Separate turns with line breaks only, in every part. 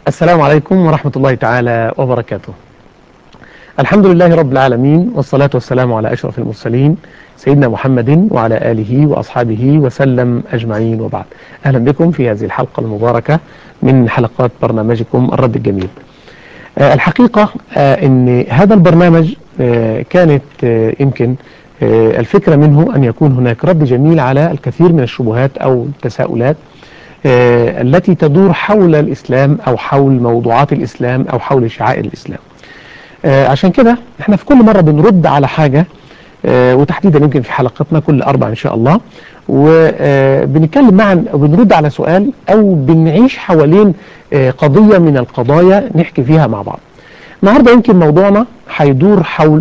السلام عليكم ورحمة الله تعالى وبركاته الحمد لله رب العالمين والصلاة والسلام على أشرف المرسلين سيدنا محمد وعلى آله وأصحابه وسلم أجمعين وبعد أهلا بكم في هذه الحلقة المباركة من حلقات برنامجكم الرد الجميل آه الحقيقة آه أن هذا البرنامج آه كانت يمكن الفكرة منه أن يكون هناك رد جميل على الكثير من الشبهات أو التساؤلات التي تدور حول الإسلام أو حول موضوعات الإسلام أو حول شعائر الإسلام عشان كده احنا في كل مرة بنرد على حاجة وتحديدا يمكن في حلقتنا كل أربع إن شاء الله وبنتكلم معا أو بنرد على سؤال أو بنعيش حوالين قضية من القضايا نحكي فيها مع بعض النهاردة يمكن موضوعنا هيدور حول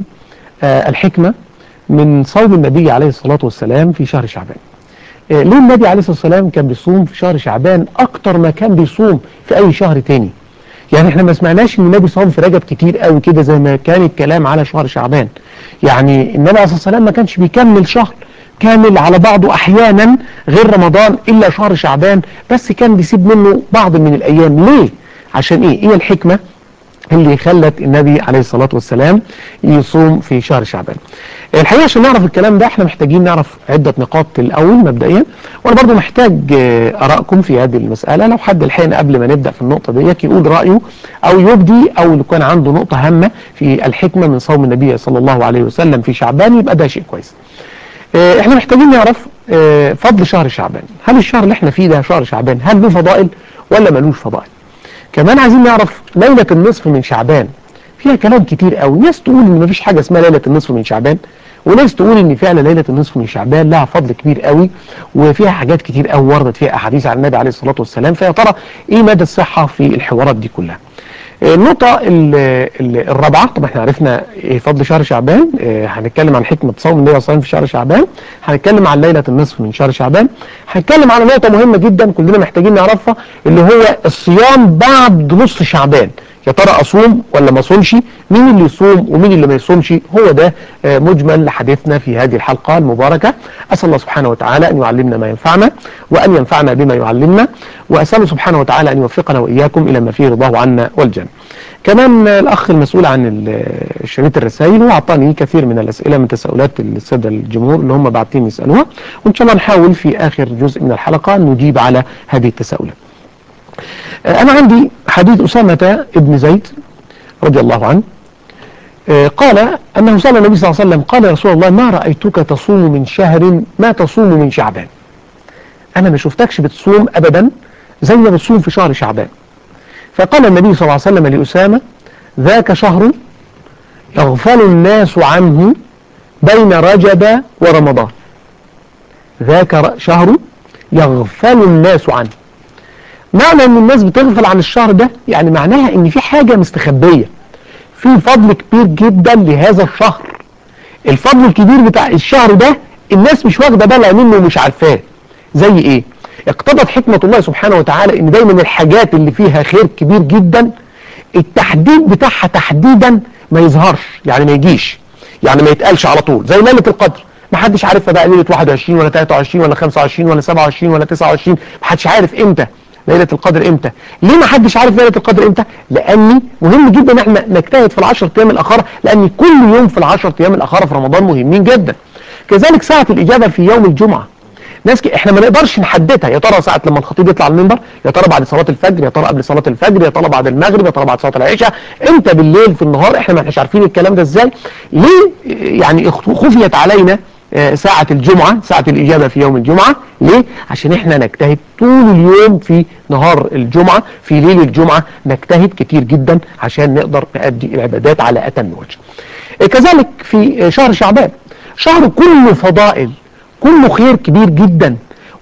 الحكمة من صوم النبي عليه الصلاة والسلام في شهر شعبان ليه النبي عليه الصلاة والسلام كان بيصوم في شهر شعبان أكتر ما كان بيصوم في أي شهر تاني يعني احنا ما سمعناش ان النبي صام في رجب كتير قوي كده زي ما كان الكلام على شهر شعبان يعني النبي عليه الصلاة والسلام ما كانش بيكمل شهر كامل على بعضه احيانا غير رمضان الا شهر شعبان بس كان بيسيب منه بعض من الايام ليه عشان ايه ايه الحكمة اللي خلت النبي عليه الصلاة والسلام يصوم في شهر شعبان الحقيقة عشان نعرف الكلام ده احنا محتاجين نعرف عدة نقاط الأول مبدئيا وانا برضو محتاج أراءكم في هذه المسألة لو حد الحين قبل ما نبدأ في النقطة ديت يقول رأيه أو يبدي أو لو كان عنده نقطة هامة في الحكمة من صوم النبي صلى الله عليه وسلم في شعبان يبقى ده شيء كويس احنا محتاجين نعرف فضل شهر شعبان هل الشهر اللي احنا فيه ده شهر شعبان هل له فضائل ولا ملوش فضائل كمان عايزين نعرف ليلة النصف من شعبان فيها كلام كتير قوي ناس تقول ان مفيش حاجة اسمها ليلة النصف من شعبان وناس تقول ان فعلا ليلة النصف من شعبان لها فضل كبير قوي وفيها حاجات كتير قوي وردت فيها احاديث عن النبي عليه الصلاة والسلام فيا ترى ايه مدى الصحة في الحوارات دي كلها النقطة الرابعة طبعا احنا عرفنا ايه فضل شهر شعبان اه هنتكلم عن حكمة صوم النبي صلى في شهر شعبان هنتكلم عن ليلة النصف من شهر شعبان هنتكلم عن نقطة مهمة جدا كلنا محتاجين نعرفها اللي هو الصيام بعد نصف شعبان يا ترى اصوم ولا ما اصومش مين اللي يصوم ومين اللي ما يصومش هو ده مجمل لحديثنا في هذه الحلقة المباركة أسأل الله سبحانه وتعالى أن يعلمنا ما ينفعنا وأن ينفعنا بما يعلمنا وأسأل سبحانه وتعالى أن يوفقنا وإياكم إلى ما فيه رضاه عنا والجنة كمان الأخ المسؤول عن شريط الرسائل هو أعطاني كثير من الأسئلة من تساؤلات السادة الجمهور اللي هم باعتين يسألوها وإن شاء الله نحاول في آخر جزء من الحلقة نجيب على هذه التساؤلات أنا عندي حديث أسامة ابن زيد رضي الله عنه قال أنه سأل النبي صلى الله عليه وسلم قال يا رسول الله ما رأيتك تصوم من شهر ما تصوم من شعبان أنا ما شفتكش بتصوم أبدا زي ما بتصوم في شهر شعبان فقال النبي صلى الله عليه وسلم لأسامة ذاك شهر يغفل الناس عنه بين رجب ورمضان ذاك شهر يغفل الناس عنه معنى ان الناس بتغفل عن الشهر ده يعني معناها ان في حاجة مستخبية في فضل كبير جدا لهذا الشهر الفضل الكبير بتاع الشهر ده الناس مش واخدة بالها منه ومش عارفاه زي ايه اقتضت حكمة الله سبحانه وتعالى ان دايما الحاجات اللي فيها خير كبير جدا التحديد بتاعها تحديدا ما يظهرش يعني ما يجيش يعني ما يتقالش على طول زي ليلة القدر ما حدش عارفها بقى ليلة 21 ولا 23 ولا 25 ولا 27 ولا 29 ما حدش عارف امتى ليلة القدر امتى ليه ما حدش عارف ليلة القدر امتى لاني مهم جدا ان احنا نجتهد في العشر ايام الاخرى لان كل يوم في العشر ايام الاخرى في رمضان مهمين جدا كذلك ساعة الاجابة في يوم الجمعة ناس ك... احنا ما نقدرش نحددها يا ترى ساعة لما الخطيب يطلع على المنبر يا ترى بعد صلاة الفجر يا ترى قبل صلاة الفجر يا ترى بعد المغرب يا ترى بعد صلاة العشاء امتى بالليل في النهار احنا ما احناش عارفين الكلام ده ازاي ليه يعني خفيت علينا ساعة الجمعة ساعة الإجابة في يوم الجمعة ليه؟ عشان احنا نجتهد طول اليوم في نهار الجمعة في ليل الجمعة نجتهد كتير جدا عشان نقدر نأدي العبادات على أتم وجه كذلك في شهر شعبان شهر كله فضائل كله خير كبير جدا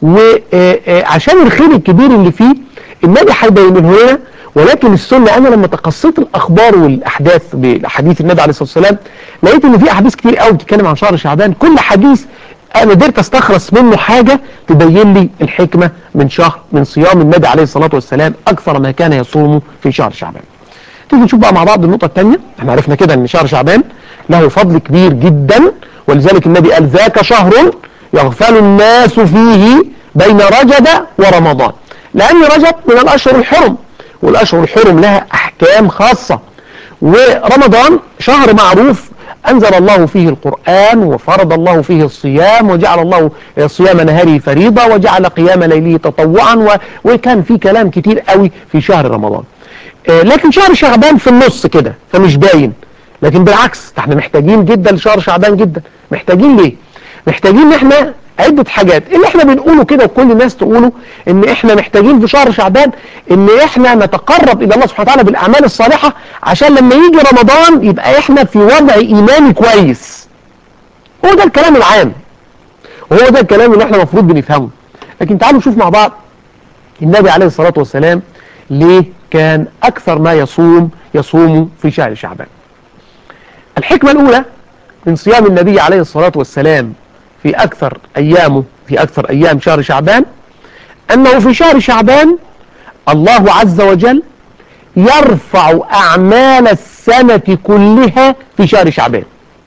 وعشان الخير الكبير اللي فيه النبي هيبينه لنا ولكن السنة أنا لما تقصيت الأخبار والأحداث بحديث النبي عليه الصلاة والسلام لقيت إن في أحاديث كتير قوي بتتكلم عن شهر شعبان كل حديث أنا قدرت أستخلص منه حاجة تبين لي الحكمة من شهر من صيام النبي عليه الصلاة والسلام أكثر ما كان يصومه في شهر شعبان تيجي نشوف بقى مع بعض النقطة الثانية احنا عرفنا كده ان شهر شعبان له فضل كبير جدا ولذلك النبي قال ذاك شهر يغفل الناس فيه بين رجب ورمضان لأن رجب من الأشهر الحرم والاشهر الحرم لها احكام خاصة ورمضان شهر معروف أنزل الله فيه القرآن وفرض الله فيه الصيام وجعل الله صيام نهاره فريضة وجعل قيام ليله تطوعا و... وكان في كلام كتير قوي في شهر رمضان آه، لكن شهر شعبان في النص كده فمش باين لكن بالعكس احنا محتاجين جدا لشهر شعبان جدا محتاجين ليه محتاجين ان احنا عدة حاجات اللي احنا بنقوله كده وكل الناس تقوله ان احنا محتاجين في شهر شعبان ان احنا نتقرب الى الله سبحانه وتعالى بالاعمال الصالحة عشان لما يجي رمضان يبقى احنا في وضع ايماني كويس هو ده الكلام العام وهو ده الكلام اللي احنا المفروض بنفهمه لكن تعالوا نشوف مع بعض النبي عليه الصلاة والسلام ليه كان اكثر ما يصوم يصوم في شهر شعبان الحكمة الاولى من صيام النبي عليه الصلاة والسلام في أكثر أيامه في أكثر أيام شهر شعبان أنه في شهر شعبان الله عز وجل يرفع أعمال السنة كلها في شهر شعبان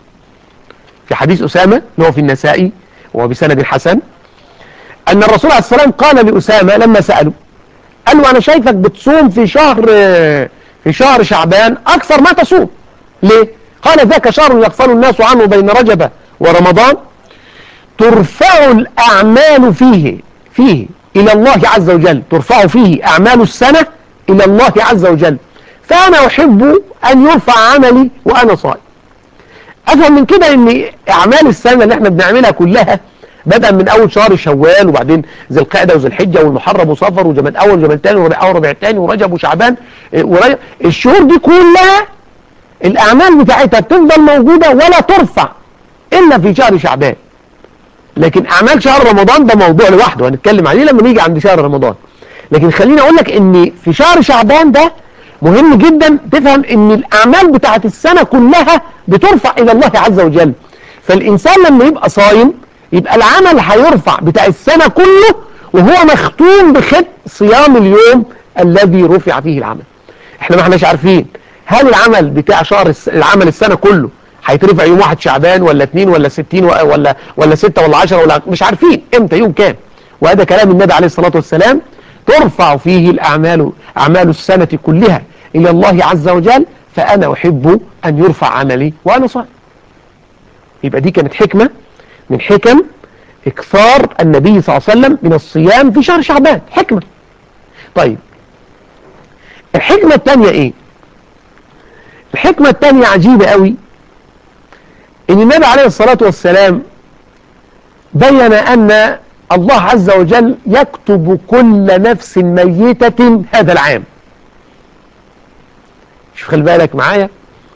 في حديث أسامة اللي هو في النسائي وهو بسند حسن أن الرسول عليه السلام قال لأسامة لما سأله قال له أنا شايفك بتصوم في شهر في شهر شعبان أكثر ما تصوم ليه؟ قال ذاك شهر يغفل الناس عنه بين رجب ورمضان ترفع الأعمال فيه فيه إلى الله عز وجل ترفع فيه أعمال السنة إلى الله عز وجل فأنا أحب أن يرفع عملي وأنا صائم أفهم من كده أن أعمال السنة اللي احنا بنعملها كلها بدءا من أول شهر شوال وبعدين ذي القعدة وذي الحجة والمحرم وصفر وجمال أول وجمال ثاني وربيع أول وربيع ثاني ورجب وشعبان ورجب الشهور دي كلها الأعمال بتاعتها تفضل موجودة ولا ترفع إلا في شهر شعبان لكن اعمال شهر رمضان ده موضوع لوحده هنتكلم عليه لما نيجي عند شهر رمضان لكن خليني اقول لك ان في شهر شعبان ده مهم جدا تفهم ان الاعمال بتاعت السنة كلها بترفع الى الله عز وجل فالانسان لما يبقى صايم يبقى العمل هيرفع بتاع السنة كله وهو مختوم بختم صيام اليوم الذي رفع فيه العمل احنا ما احناش عارفين هل العمل بتاع شهر العمل السنة كله هيترفع يوم واحد شعبان ولا اتنين ولا ستين ولا ولا ستة ولا عشرة ولا مش عارفين امتى يوم كام وهذا كلام النبي عليه الصلاة والسلام ترفع فيه الأعمال أعمال السنة كلها إلى الله عز وجل فأنا أحب أن يرفع عملي وأنا صائم يبقى دي كانت حكمة من حكم إكثار النبي صلى الله عليه وسلم من الصيام في شهر شعبان حكمة طيب الحكمة الثانية إيه الحكمة الثانية عجيبة قوي ان النبي عليه الصلاة والسلام بين ان الله عز وجل يكتب كل نفس ميتة هذا العام شوف خلي بالك معايا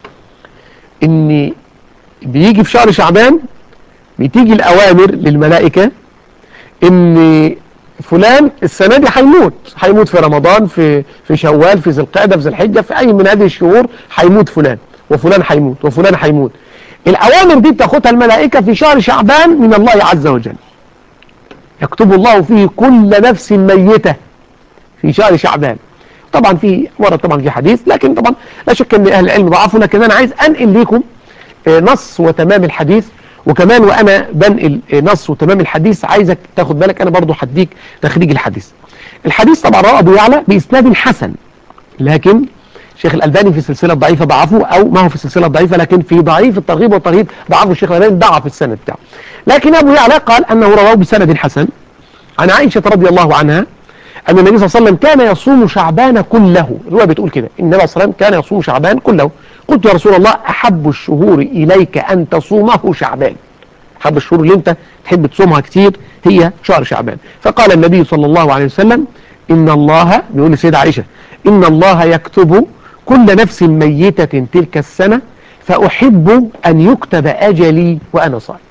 ان بيجي في شهر شعبان بتيجي الاوامر للملائكة ان فلان السنة دي هيموت هيموت في رمضان في في شوال في ذي القعدة في ذي الحجة في اي من هذه الشهور هيموت فلان وفلان هيموت وفلان هيموت الأوامر دي بتاخدها الملائكة في شهر شعبان من الله عز وجل يكتب الله فيه كل نفس ميتة في شهر شعبان طبعا في ورد طبعا في حديث لكن طبعا لا شك ان اهل العلم ضعفوا لكن انا عايز انقل لكم نص وتمام الحديث وكمان وانا بنقل نص وتمام الحديث عايزك تاخد بالك انا برضو هديك تخريج الحديث الحديث طبعا رواه ابو يعلى باسناد حسن لكن الشيخ الألباني في السلسلة الضعيفة ضعفه أو ما هو في السلسلة الضعيفة لكن في ضعيف الترغيب والترهيب ضعفه الشيخ الألباني ضعف السند بتاعه لكن أبو يعلى قال أنه رواه بسند حسن عن عائشة رضي الله عنها أن النبي صلى الله عليه وسلم كان يصوم شعبان كله الرواية بتقول كده النبي صلى الله عليه وسلم كان يصوم شعبان كله قلت يا رسول الله أحب الشهور إليك أن تصومه شعبان أحب الشهور اللي أنت تحب تصومها كتير هي شهر شعبان فقال النبي صلى الله عليه وسلم إن الله بيقول لسيدة عائشة إن الله يكتب كل نفس ميتة تلك السنة فأحب أن يكتب أجلي وأنا صائم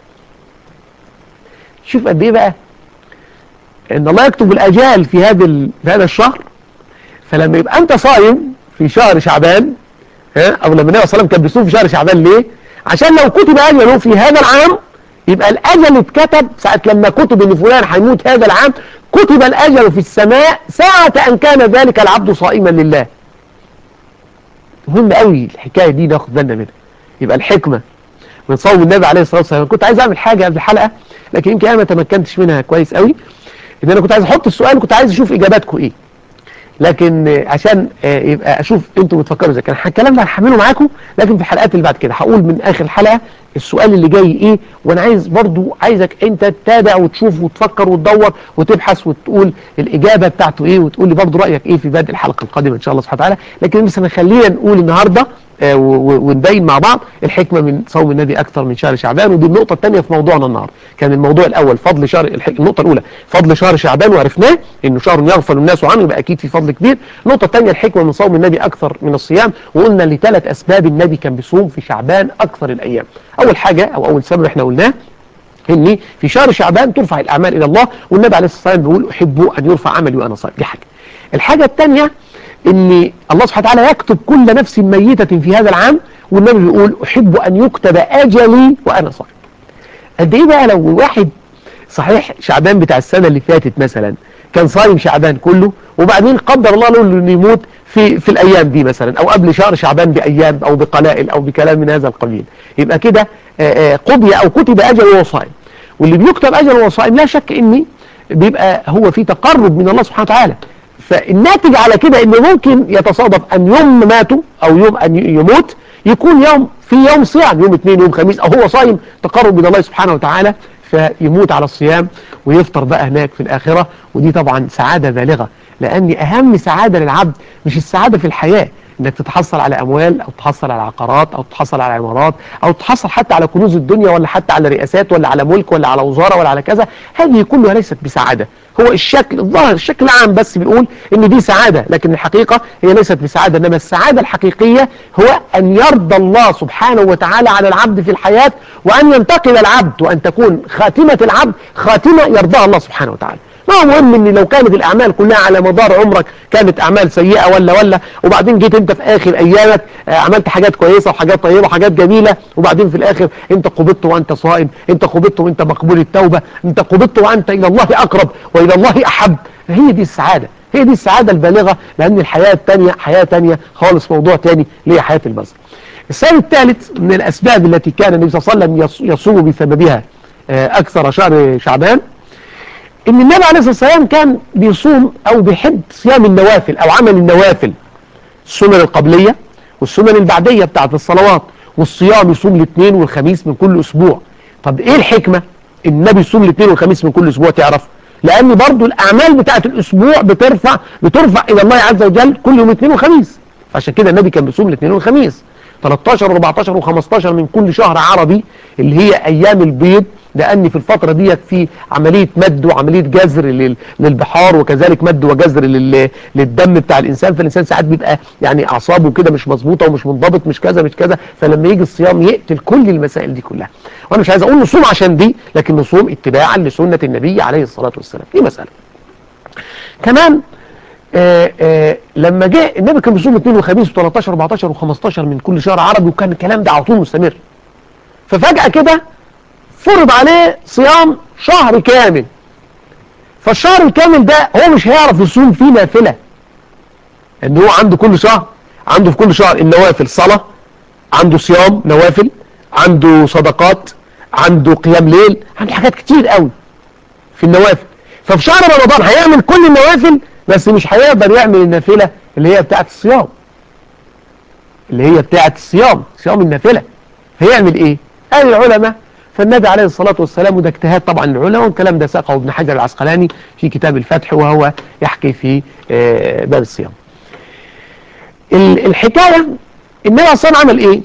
شوف قد إيه بقى إن الله يكتب الأجال في هذا في هذا الشهر فلما يبقى أنت صايم في شهر شعبان ها أو لما النبي صلى الله عليه وسلم كان بيصوم في شهر شعبان ليه؟ عشان لو كتب أجله في هذا العام يبقى الأجل اتكتب ساعة لما كتب إن فلان هيموت هذا العام كتب الأجل في السماء ساعة أن كان ذلك العبد صائما لله مهم قوي الحكاية دي ناخد بالنا منها يبقى الحكمة من صوم النبي عليه الصلاة والسلام كنت عايز اعمل حاجة قبل الحلقة لكن يمكن انا ما تمكنتش منها كويس قوي ان انا كنت عايز احط السؤال وكنت عايز اشوف اجاباتكم ايه لكن آه، عشان آه، يبقى اشوف انتوا بتفكروا ازاي كان الكلام ده هحمله معاكم لكن في الحلقات اللي بعد كده هقول من اخر الحلقه السؤال اللي جاي ايه وانا عايز برضو عايزك انت تتابع وتشوف وتفكر وتدور وتبحث وتقول الاجابه بتاعته ايه وتقول لي برضو رايك ايه في بدء الحلقه القادمه ان شاء الله سبحانه وتعالى لكن مثلا خلينا نقول النهارده آه، و- و- ونبين مع بعض الحكمه من صوم النبي اكثر من شهر شعبان ودي النقطه الثانيه في موضوعنا النهارده كان الموضوع الاول فضل شهر الح- النقطه الاولى فضل شهر شعبان وعرفناه انه شهر يغفل الناس عنه يبقى اكيد في فضل كبير النقطه الثانيه الحكمه من صوم النبي اكثر من الصيام وقلنا لثلاث اسباب النبي كان بيصوم في شعبان اكثر الايام اول حاجه او اول سبب احنا قلناه ان في شهر شعبان ترفع الاعمال الى الله والنبي عليه الصلاه والسلام بيقول احب ان يرفع عملي وانا صائم دي حاجه الحاجه الثانيه ان الله سبحانه وتعالى يكتب كل نفس ميته في هذا العام والنبي بيقول احب ان يكتب اجلي وانا صائم قد ايه بقى لو واحد صحيح شعبان بتاع السنه اللي فاتت مثلا كان صايم شعبان كله وبعدين قدر الله له انه يموت في في الايام دي مثلا او قبل شهر شعبان بايام او بقلائل او بكلام من هذا القبيل يبقى كده آه، آه، قضي او كتب اجله وهو صائم واللي بيكتب اجله وهو صائم لا شك ان بيبقى هو في تقرب من الله سبحانه وتعالى فالناتج على كده ان ممكن يتصادف ان يوم ما ماتوا او يوم ان يموت يكون يوم في يوم صيام يوم اثنين يوم خميس او هو صايم تقرب من الله سبحانه وتعالى فيموت على الصيام ويفطر بقى هناك في الآخرة ودي طبعا سعادة بالغة لأن أهم سعادة للعبد مش السعادة في الحياة انك تتحصل على اموال او تحصل على عقارات او تحصل على عمارات او تحصل حتى على كنوز الدنيا ولا حتى على رئاسات ولا على ملك ولا على وزارة ولا على كذا هذه كلها ليست بسعادة هو الشكل الظاهر الشكل العام بس بيقول ان دي سعادة لكن الحقيقة هي ليست بسعادة انما السعادة الحقيقية هو ان يرضى الله سبحانه وتعالى على العبد في الحياة وان ينتقل العبد وان تكون خاتمة العبد خاتمة يرضاها الله سبحانه وتعالى ما هو مهم ان لو كانت الاعمال كلها على مدار عمرك كانت اعمال سيئة ولا ولا وبعدين جيت انت في اخر ايامك آه، عملت حاجات كويسة وحاجات طيبة وحاجات جميلة وبعدين في الاخر انت قبضت وانت صائم انت قبضت وانت مقبول التوبة انت قبضت وانت الى الله اقرب والى الله احب هي دي السعادة هي دي السعادة البالغة لان الحياة التانية حياة تانية خالص موضوع تاني اللي هي حياة البذل السبب الثالث من الاسباب التي كان النبي صلى الله عليه وسلم يص- يصوم بسببها آه، اكثر شهر شعبان ان النبي عليه الصلاه والسلام كان بيصوم او بيحب صيام النوافل او عمل النوافل السنن القبليه والسنن البعديه بتاعت الصلوات والصيام يصوم الاثنين والخميس من كل اسبوع طب ايه الحكمه النبي يصوم الاثنين والخميس من كل اسبوع تعرف لان برضو الاعمال بتاعت الاسبوع بترفع بترفع الى الله عز وجل كل يوم اثنين وخميس عشان كده النبي كان بيصوم الاثنين والخميس 13 و14 و15 من كل شهر عربي اللي هي ايام البيض لان في الفتره ديت في عمليه مد وعمليه جذر لل- للبحار وكذلك مد وجذر لل- للدم بتاع الانسان فالانسان ساعات بيبقى يعني اعصابه كده مش مظبوطه ومش منضبط مش كذا مش كذا فلما يجي الصيام يقتل كل المسائل دي كلها وانا مش عايز اقول نصوم عشان دي لكن نصوم اتباعا لسنه النبي عليه الصلاه والسلام دي مساله كمان آه آه لما جه النبي كان بيصوم اثنين وخميس و13 و14 و15 من كل شهر عربي وكان الكلام ده على طول مستمر ففجأة كده فرض عليه صيام شهر كامل فالشهر الكامل ده هو مش هيعرف يصوم فيه نافلة ان هو عنده كل شهر عنده في كل شهر النوافل صلاة عنده صيام نوافل عنده صدقات عنده قيام ليل عنده حاجات كتير قوي في النوافل ففي شهر رمضان هيعمل كل النوافل بس مش هيقدر يعمل النافلة اللي هي بتاعت الصيام اللي هي بتاعت الصيام صيام النافلة هيعمل ايه قال العلماء فالنبي عليه الصلاة والسلام وده اجتهاد طبعا العلماء والكلام ده ساقه ابن حجر العسقلاني في كتاب الفتح وهو يحكي في آه، باب الصيام ال- الحكاية النبي عليه الصلاة والسلام عمل ايه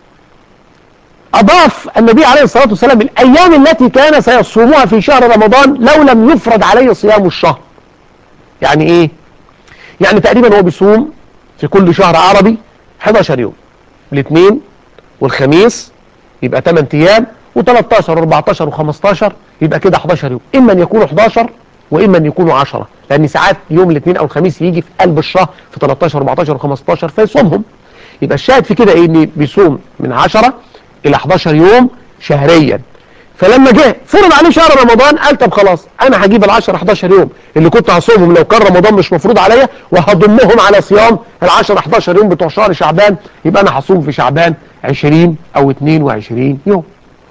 أضاف النبي عليه الصلاة والسلام الأيام التي كان سيصومها في شهر رمضان لو لم يفرض عليه صيام الشهر يعني إيه؟ يعني تقريبا هو بيصوم في كل شهر عربي 11 يوم الاثنين والخميس يبقى 8 أيام و13 و14 و15 يبقى كده 11 يوم إما أن يكونوا 11 وإما أن يكونوا 10 لأن ساعات يوم الاثنين أو الخميس يجي في قلب الشهر في 13 و14 و15 فيصومهم يبقى الشاهد في كده إيه إن بيصوم من 10 إلى 11 يوم شهريا فلما جه فرض عليه شهر رمضان قال طب خلاص انا هجيب ال 10 11 يوم اللي كنت هصومهم لو كان رمضان مش مفروض عليا وهضمهم على صيام ال 10 11 يوم بتوع شهر شعبان يبقى انا هصوم في شعبان 20 او 22 يوم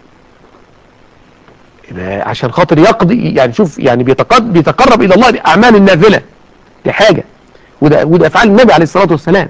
يبقى عشان خاطر يقضي يعني شوف يعني بيتقرب, بيتقرب الى الله باعمال النافله دي حاجه وده, وده افعال النبي عليه الصلاة والسلام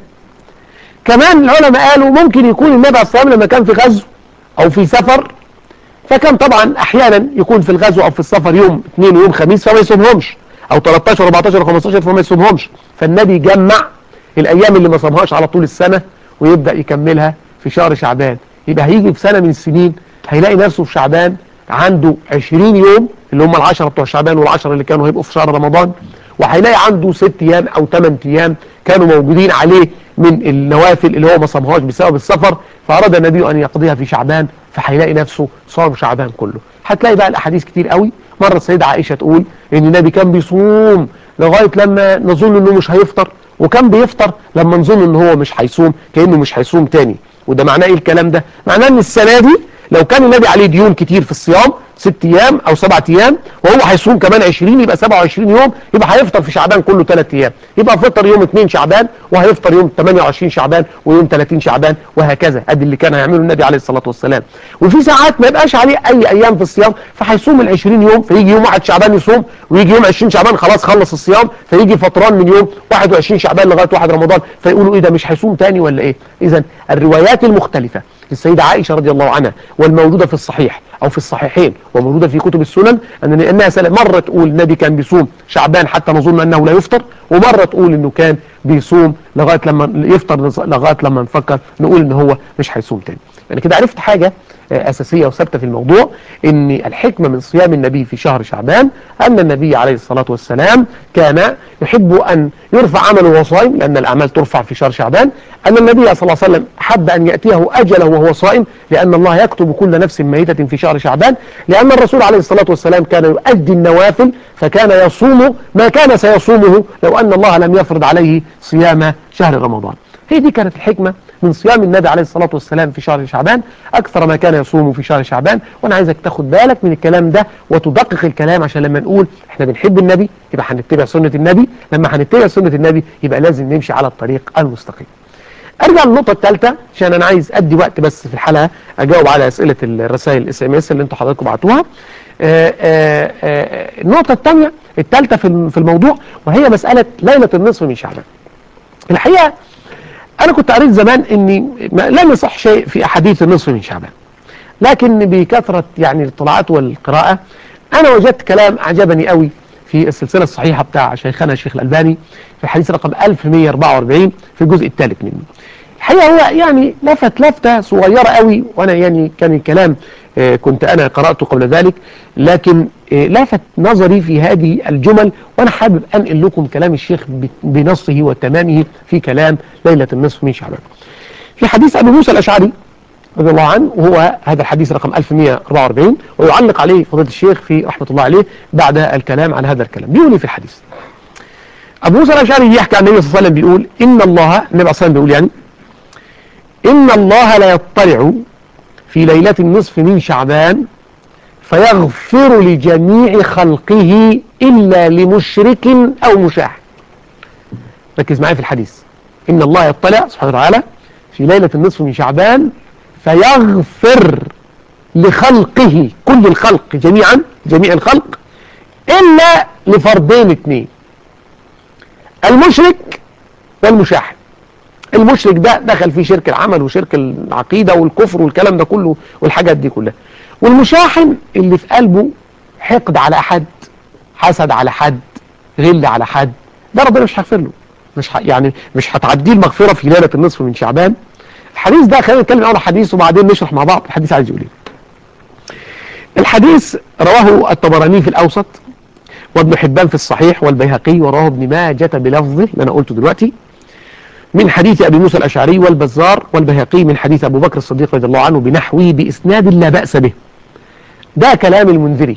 كمان العلماء قالوا ممكن يكون النبي عليه الصلاة والسلام لما كان في غزو او في سفر فكان طبعا احيانا يكون في الغزو او في السفر يوم اثنين ويوم خميس فما يصومهمش او 13 14 15 فما يصومهمش فالنبي جمع الايام اللي ما صامهاش على طول السنة ويبدأ يكملها في شهر شعبان يبقى هيجي في سنة من السنين هيلاقي نفسه في شعبان عنده 20 يوم اللي هم العشرة بتوع شعبان والعشرة اللي كانوا هيبقوا في شهر رمضان وهيلاقي عنده 6 ايام او 8 ايام كانوا موجودين عليه من النوافل اللي هو ما صامهاش بسبب السفر فاراد النبي ان يقضيها في شعبان فهيلاقي نفسه صام شعبان كله هتلاقي بقى الاحاديث كتير قوي مرة السيدة عائشة تقول ان النبي كان بيصوم لغاية لما نظن انه مش هيفطر وكان بيفطر لما نظن ان هو مش هيصوم كأنه مش هيصوم تاني وده معناه ايه الكلام ده معناه ان السنة دي لو كان النبي عليه ديون كتير في الصيام ست ايام او سبعة ايام وهو هيصوم كمان 20 يبقى 27 يوم يبقى هيفطر في شعبان كله 3 ايام يبقى فطر يوم 2 شعبان وهيفطر يوم 28 شعبان ويوم 30 شعبان وهكذا ادي اللي كان هيعمله النبي عليه الصلاة والسلام وفي ساعات ما يبقاش عليه اي ايام في الصيام فهيصوم ال 20 يوم فيجي يوم 1 شعبان يصوم ويجي يوم 20 شعبان خلاص خلص الصيام فيجي فطران من يوم 21 شعبان لغاية 1 رمضان فيقولوا ايه ده مش هيصوم تاني ولا ايه اذا الروايات المختلفة السيدة عائشة رضي الله عنها والموجودة في الصحيح أو في الصحيحين وموجودة في كتب السنن أن أنها مرة تقول النبي كان بيصوم شعبان حتى نظن أنه لا يفطر ومرة تقول أنه كان بيصوم لغاية لما يفطر لغاية لما نفكر نقول أنه هو مش هيصوم تاني يعني كده عرفت حاجة أساسية وثابتة في الموضوع ان الحكمة من صيام النبي في شهر شعبان أن النبي عليه الصلاة والسلام كان يحب أن يرفع عمله وهو صائم لأن الأعمال ترفع في شهر شعبان أن النبي صلى الله عليه وسلم حب أن يأتيه أجله وهو صائم لأن الله يكتب كل نفس ميتة في شهر شعبان لأن الرسول عليه الصلاة والسلام كان يؤدي النوافل فكان يصوم ما كان سيصومه لو أن الله لم يفرض عليه صيام شهر رمضان هي دي كانت الحكمة من صيام النبي عليه الصلاة والسلام في شهر شعبان أكثر ما كان يصوم في شهر شعبان وأنا عايزك تاخد بالك من الكلام ده وتدقق الكلام عشان لما نقول احنا بنحب النبي يبقى هنتبع سنة النبي لما هنتبع سنة النبي يبقى لازم نمشي على الطريق المستقيم ارجع للنقطة الثالثة عشان انا عايز ادي وقت بس في الحلقة اجاوب على اسئلة الرسائل الاس ام اس اللي انتوا حضراتكم بعتوها النقطة الثانية الثالثة في الموضوع وهي مسألة ليلة النصف من شعبان الحقيقة انا كنت قريت زمان اني لم يصح شيء في احاديث النصف من شعبان لكن بكثرة يعني الاطلاعات والقراءة انا وجدت كلام اعجبني قوي في السلسلة الصحيحة بتاع شيخنا الشيخ الألباني في الحديث رقم 1144 في الجزء الثالث منه الحقيقة هو يعني لفت لفتة صغيرة قوي وانا يعني كان الكلام آه كنت انا قرأته قبل ذلك لكن آه لفت نظري في هذه الجمل وانا حابب انقل لكم كلام الشيخ بنصه وتمامه في كلام ليلة النصف من شعبان في حديث ابي موسى الاشعري رضي الله عنه وهو هذا الحديث رقم 1144 ويعلق عليه فضيلة الشيخ في رحمة الله عليه بعد الكلام عن هذا الكلام بيقول في الحديث أبو موسى الأشعري يحكي عن النبي صلى الله عليه وسلم بيقول إن الله النبي صلى الله عليه وسلم بيقول يعني إن الله لا يطلع في ليلة النصف من شعبان فيغفر لجميع خلقه إلا لمشرك أو مشاح ركز معايا في الحديث إن الله يطلع سبحانه وتعالى في ليلة النصف من شعبان فيغفر لخلقه كل الخلق جميعا جميع الخلق إلا لفردين اثنين المشرك والمشاحن المشرك ده دخل في شرك العمل وشرك العقيدة والكفر والكلام ده كله والحاجات دي كلها والمشاحن اللي في قلبه حقد على أحد حسد على حد غل على حد ده ربنا مش هيغفر له مش ح... يعني مش هتعديه المغفرة في ليلة النصف من شعبان الحديث ده خلينا نتكلم اول حديث وبعدين نشرح مع بعض الحديث عايز يقول ايه الحديث رواه الطبراني في الاوسط وابن حبان في الصحيح والبيهقي ورواه ابن ماجه بلفظه اللي انا قلته دلوقتي من حديث ابي موسى الاشعري والبزار والبيهقي من حديث ابو بكر الصديق رضي الله عنه بنحوه باسناد لا باس به ده كلام المنذري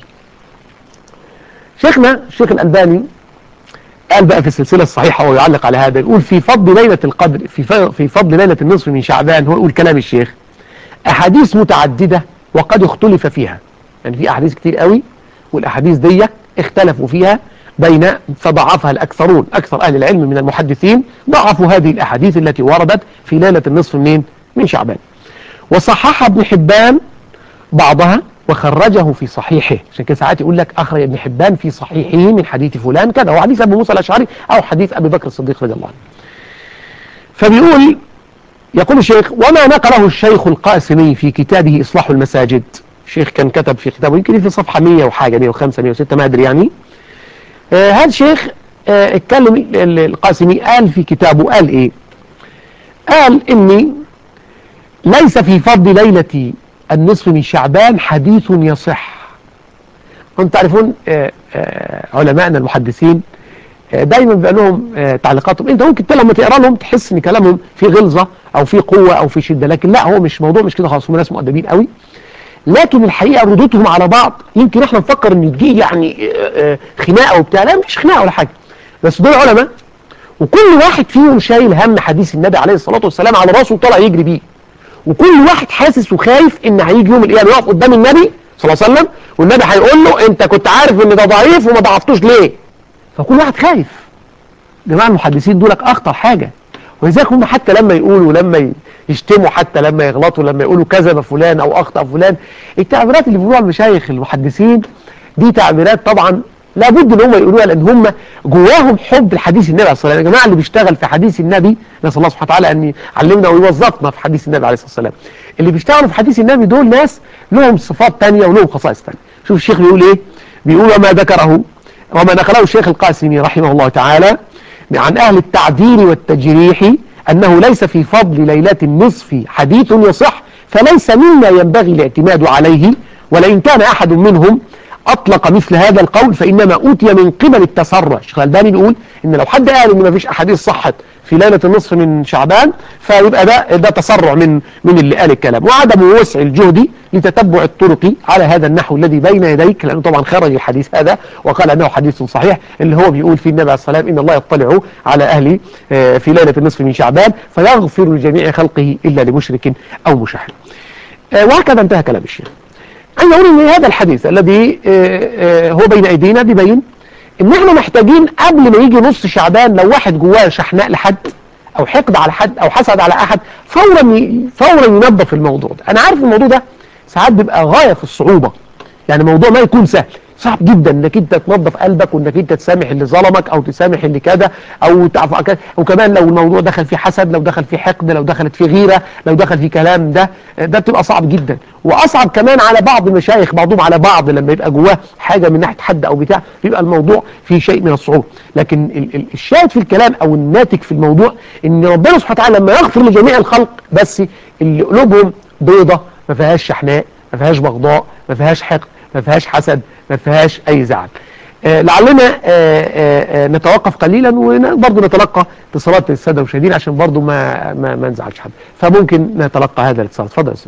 شيخنا الشيخ الالباني قال بقى في السلسلة الصحيحة ويعلق على هذا يقول في فضل ليلة القدر في في فضل ليلة النصف من شعبان هو يقول كلام الشيخ أحاديث متعددة وقد اختلف فيها يعني في أحاديث كتير قوي والأحاديث دي اختلفوا فيها بين فضعفها الأكثرون أكثر أهل العلم من المحدثين ضعفوا هذه الأحاديث التي وردت في ليلة النصف من من شعبان وصحح ابن حبان بعضها وخرجه في صحيحه عشان كده ساعات يقول لك أخرج ابن حبان في صحيحه من حديث فلان كذا هو حديث أبو موسى الأشعري أو حديث أبي بكر الصديق رضي الله عنه فبيقول يقول الشيخ وما نقله الشيخ القاسمي في كتابه إصلاح المساجد الشيخ كان كتب في كتابه يمكن في صفحة 100 وحاجة 105 106 ما أدري يعني آه هذا الشيخ آه اتكلم القاسمي قال في كتابه قال إيه قال إني ليس في فضل ليلة النصف من شعبان حديث يصح انتم تعرفون آه آه علماءنا المحدثين آه دايما بيبقى لهم تعليقاتهم انت ممكن لما تقرا لهم تحس ان كلامهم فيه غلظه او فيه قوه او فيه شده لكن لا هو مش موضوع مش كده خالص هم ناس مؤدبين قوي لكن الحقيقه ردودهم على بعض يمكن احنا نفكر ان دي يعني خناقه وبتاع لا مش خناقه ولا حاجه بس دول علماء وكل واحد فيهم شايل هم حديث النبي عليه الصلاه والسلام على راسه وطالع يجري بيه وكل واحد حاسس وخايف ان هيجي يوم القيامه يقف قدام النبي صلى الله عليه وسلم والنبي هيقول له انت كنت عارف ان ده ضعيف وما ضعفتوش ليه فكل واحد خايف جماعه المحدثين دولك اخطر حاجه ولذلك هم حتى لما يقولوا لما يشتموا حتى لما يغلطوا لما يقولوا كذب فلان او اخطا فلان التعبيرات اللي بيقولوها المشايخ المحدثين دي تعبيرات طبعا لابد ان هم يقولوها لان هم جواهم حب الحديث النبي عليه الصلاه والسلام يا جماعه اللي بيشتغل في حديث النبي نسال الله سبحانه وتعالى ان يعلمنا ويوظفنا في حديث النبي عليه الصلاه والسلام اللي بيشتغلوا في حديث النبي دول ناس لهم صفات ثانيه ولهم خصائص ثانيه شوف الشيخ بيقول ايه بيقول وما ذكره وما نقله الشيخ القاسمي رحمه الله تعالى عن اهل التعديل والتجريح انه ليس في فضل ليلات النصف حديث يصح فليس مما ينبغي الاعتماد عليه ولئن كان احد منهم أطلق مثل هذا القول فإنما أوتي من قبل التسرع الشيخ الألباني بيقول إن لو حد قال إن ما فيش أحاديث صحت في ليلة النصف من شعبان فيبقى ده ده تسرع من من اللي قال الكلام وعدم وسع الجهد لتتبع الطرق على هذا النحو الذي بين يديك لأنه طبعا خرج الحديث هذا وقال أنه حديث صحيح اللي هو بيقول في النبي عليه الصلاة والسلام إن الله يطلع على أهل في ليلة النصف من شعبان فيغفر لجميع خلقه إلا لمشرك أو مشاحن وهكذا انتهى كلام الشيخ أنا أقول إن هذا الحديث الذي هو بين أيدينا بيبين إن إحنا محتاجين قبل ما يجي نص شعبان لو واحد جواه شحناء لحد أو حقد على حد أو حسد على أحد فورا فورا ينظف الموضوع ده أنا عارف الموضوع ده ساعات بيبقى غاية في الصعوبة يعني موضوع ما يكون سهل صعب جدا انك انت تنظف قلبك وانك انت تسامح اللي ظلمك او تسامح اللي كذا او تعفو كذا وكمان لو الموضوع دخل فيه حسد لو دخل فيه حقد لو دخلت فيه غيره لو دخل فيه كلام ده ده بتبقى صعب جدا واصعب كمان على بعض المشايخ بعضهم على بعض لما يبقى جواه حاجه من ناحيه حد او بتاع بيبقى الموضوع فيه شيء من الصعوبه لكن ال ال الشاهد في الكلام او الناتج في الموضوع ان ربنا سبحانه وتعالى لما يغفر لجميع الخلق بس اللي قلوبهم بيضه ما فيهاش شحناء ما فيهاش بغضاء ما فيهاش حقد ما فيهاش حسد ما فيهاش اي زعل آه لعلنا آه آه نتوقف قليلا وبرضه نتلقى اتصالات الساده المشاهدين عشان برضه ما ما, ما نزعلش حد فممكن نتلقى هذا الاتصال اتفضل يا استاذ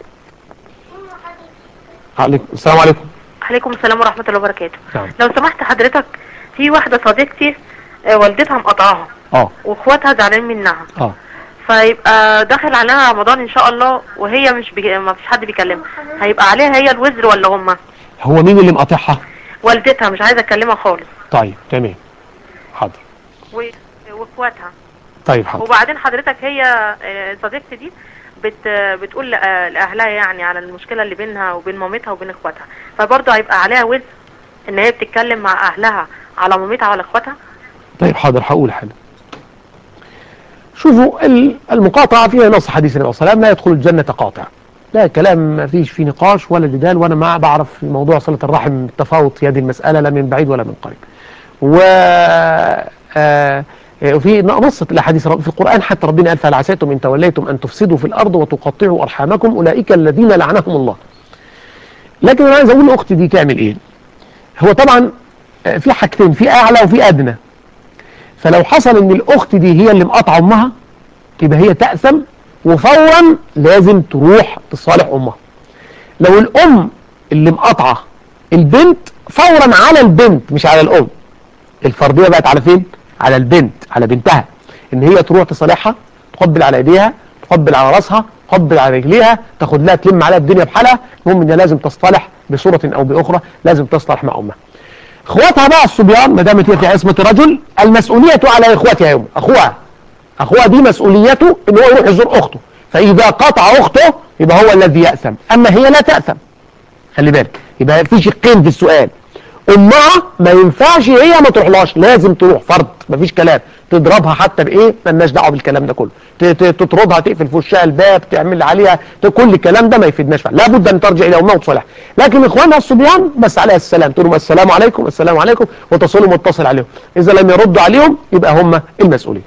عليكم السلام عليكم
عليكم السلام ورحمه الله وبركاته
نعم.
لو سمحت حضرتك في واحده صديقتي والدتها مقطعاها
اه
واخواتها زعلانين منها
اه
فيبقى داخل عليها رمضان ان شاء الله وهي مش بي... ما فيش حد بيكلمها هيبقى عليها هي الوزر ولا هم
هو مين اللي مقاطعها
والدتها مش عايزه اكلمها خالص
طيب تمام حاضر
و... واخواتها
طيب حاضر
وبعدين حضرتك هي آه، صديقتي دي بت... بتقول لأ- لاهلها يعني على المشكله اللي بينها وبين مامتها وبين اخواتها فبرضه هيبقى عليها وزر ان هي بتتكلم مع اهلها على مامتها وعلى اخواتها
طيب حاضر هقول حاجه شوفوا ال- المقاطعة فيها نص حديث النبي صلى الله عليه وسلم لا يدخل الجنة قاطع لا كلام ما فيش فيه نقاش ولا جدال وانا ما بعرف في موضوع صلة الرحم تفاوت يد المسألة لا من بعيد ولا من قريب و آه، وفي نص الاحاديث في القرآن حتى ربنا قال فهل عسيتم ان توليتم ان تفسدوا في الارض وتقطعوا ارحامكم اولئك الذين لعنهم الله لكن انا عايز اقول لاختي دي تعمل ايه هو طبعا آه، في حاجتين في اعلى وفي ادنى فلو حصل ان الاخت دي هي اللي مقاطعه امها يبقى هي تأثم وفورا لازم تروح تصالح امها لو الام اللي مقاطعه البنت فورا على البنت مش على الام الفرضيه بقت على فين على البنت على بنتها ان هي تروح تصالحها تقبل على ايديها تقبل على راسها تقبل على رجليها تاخد لها تلم عليها الدنيا بحالها المهم ان لازم تصطلح بصوره او باخرى لازم تصطلح مع امها اخواتها بقى الصبيان ما دامت هي في عصمه رجل المسؤوليه على اخواتها يوم اخوها اخوها دي مسؤوليته ان هو يروح يزور اخته فاذا قطع اخته يبقى هو الذي ياثم اما هي لا تاثم خلي بالك يبقى في شقين في السؤال امها ما ينفعش هي ما تروحلهاش لازم تروح فرض مفيش كلام تضربها حتى بايه مالناش دعوه بالكلام ده كله ت- ت- تطردها تقفل في وشها الباب تعمل عليها ت- كل الكلام ده ما يفيدناش فعلا لابد ان ترجع الى امها وتصالحها لكن اخوانها الصبيان بس عليها السلام تقول لهم السلام عليكم السلام عليكم وتصلوا متصل عليهم اذا لم يردوا عليهم يبقى هم المسؤولين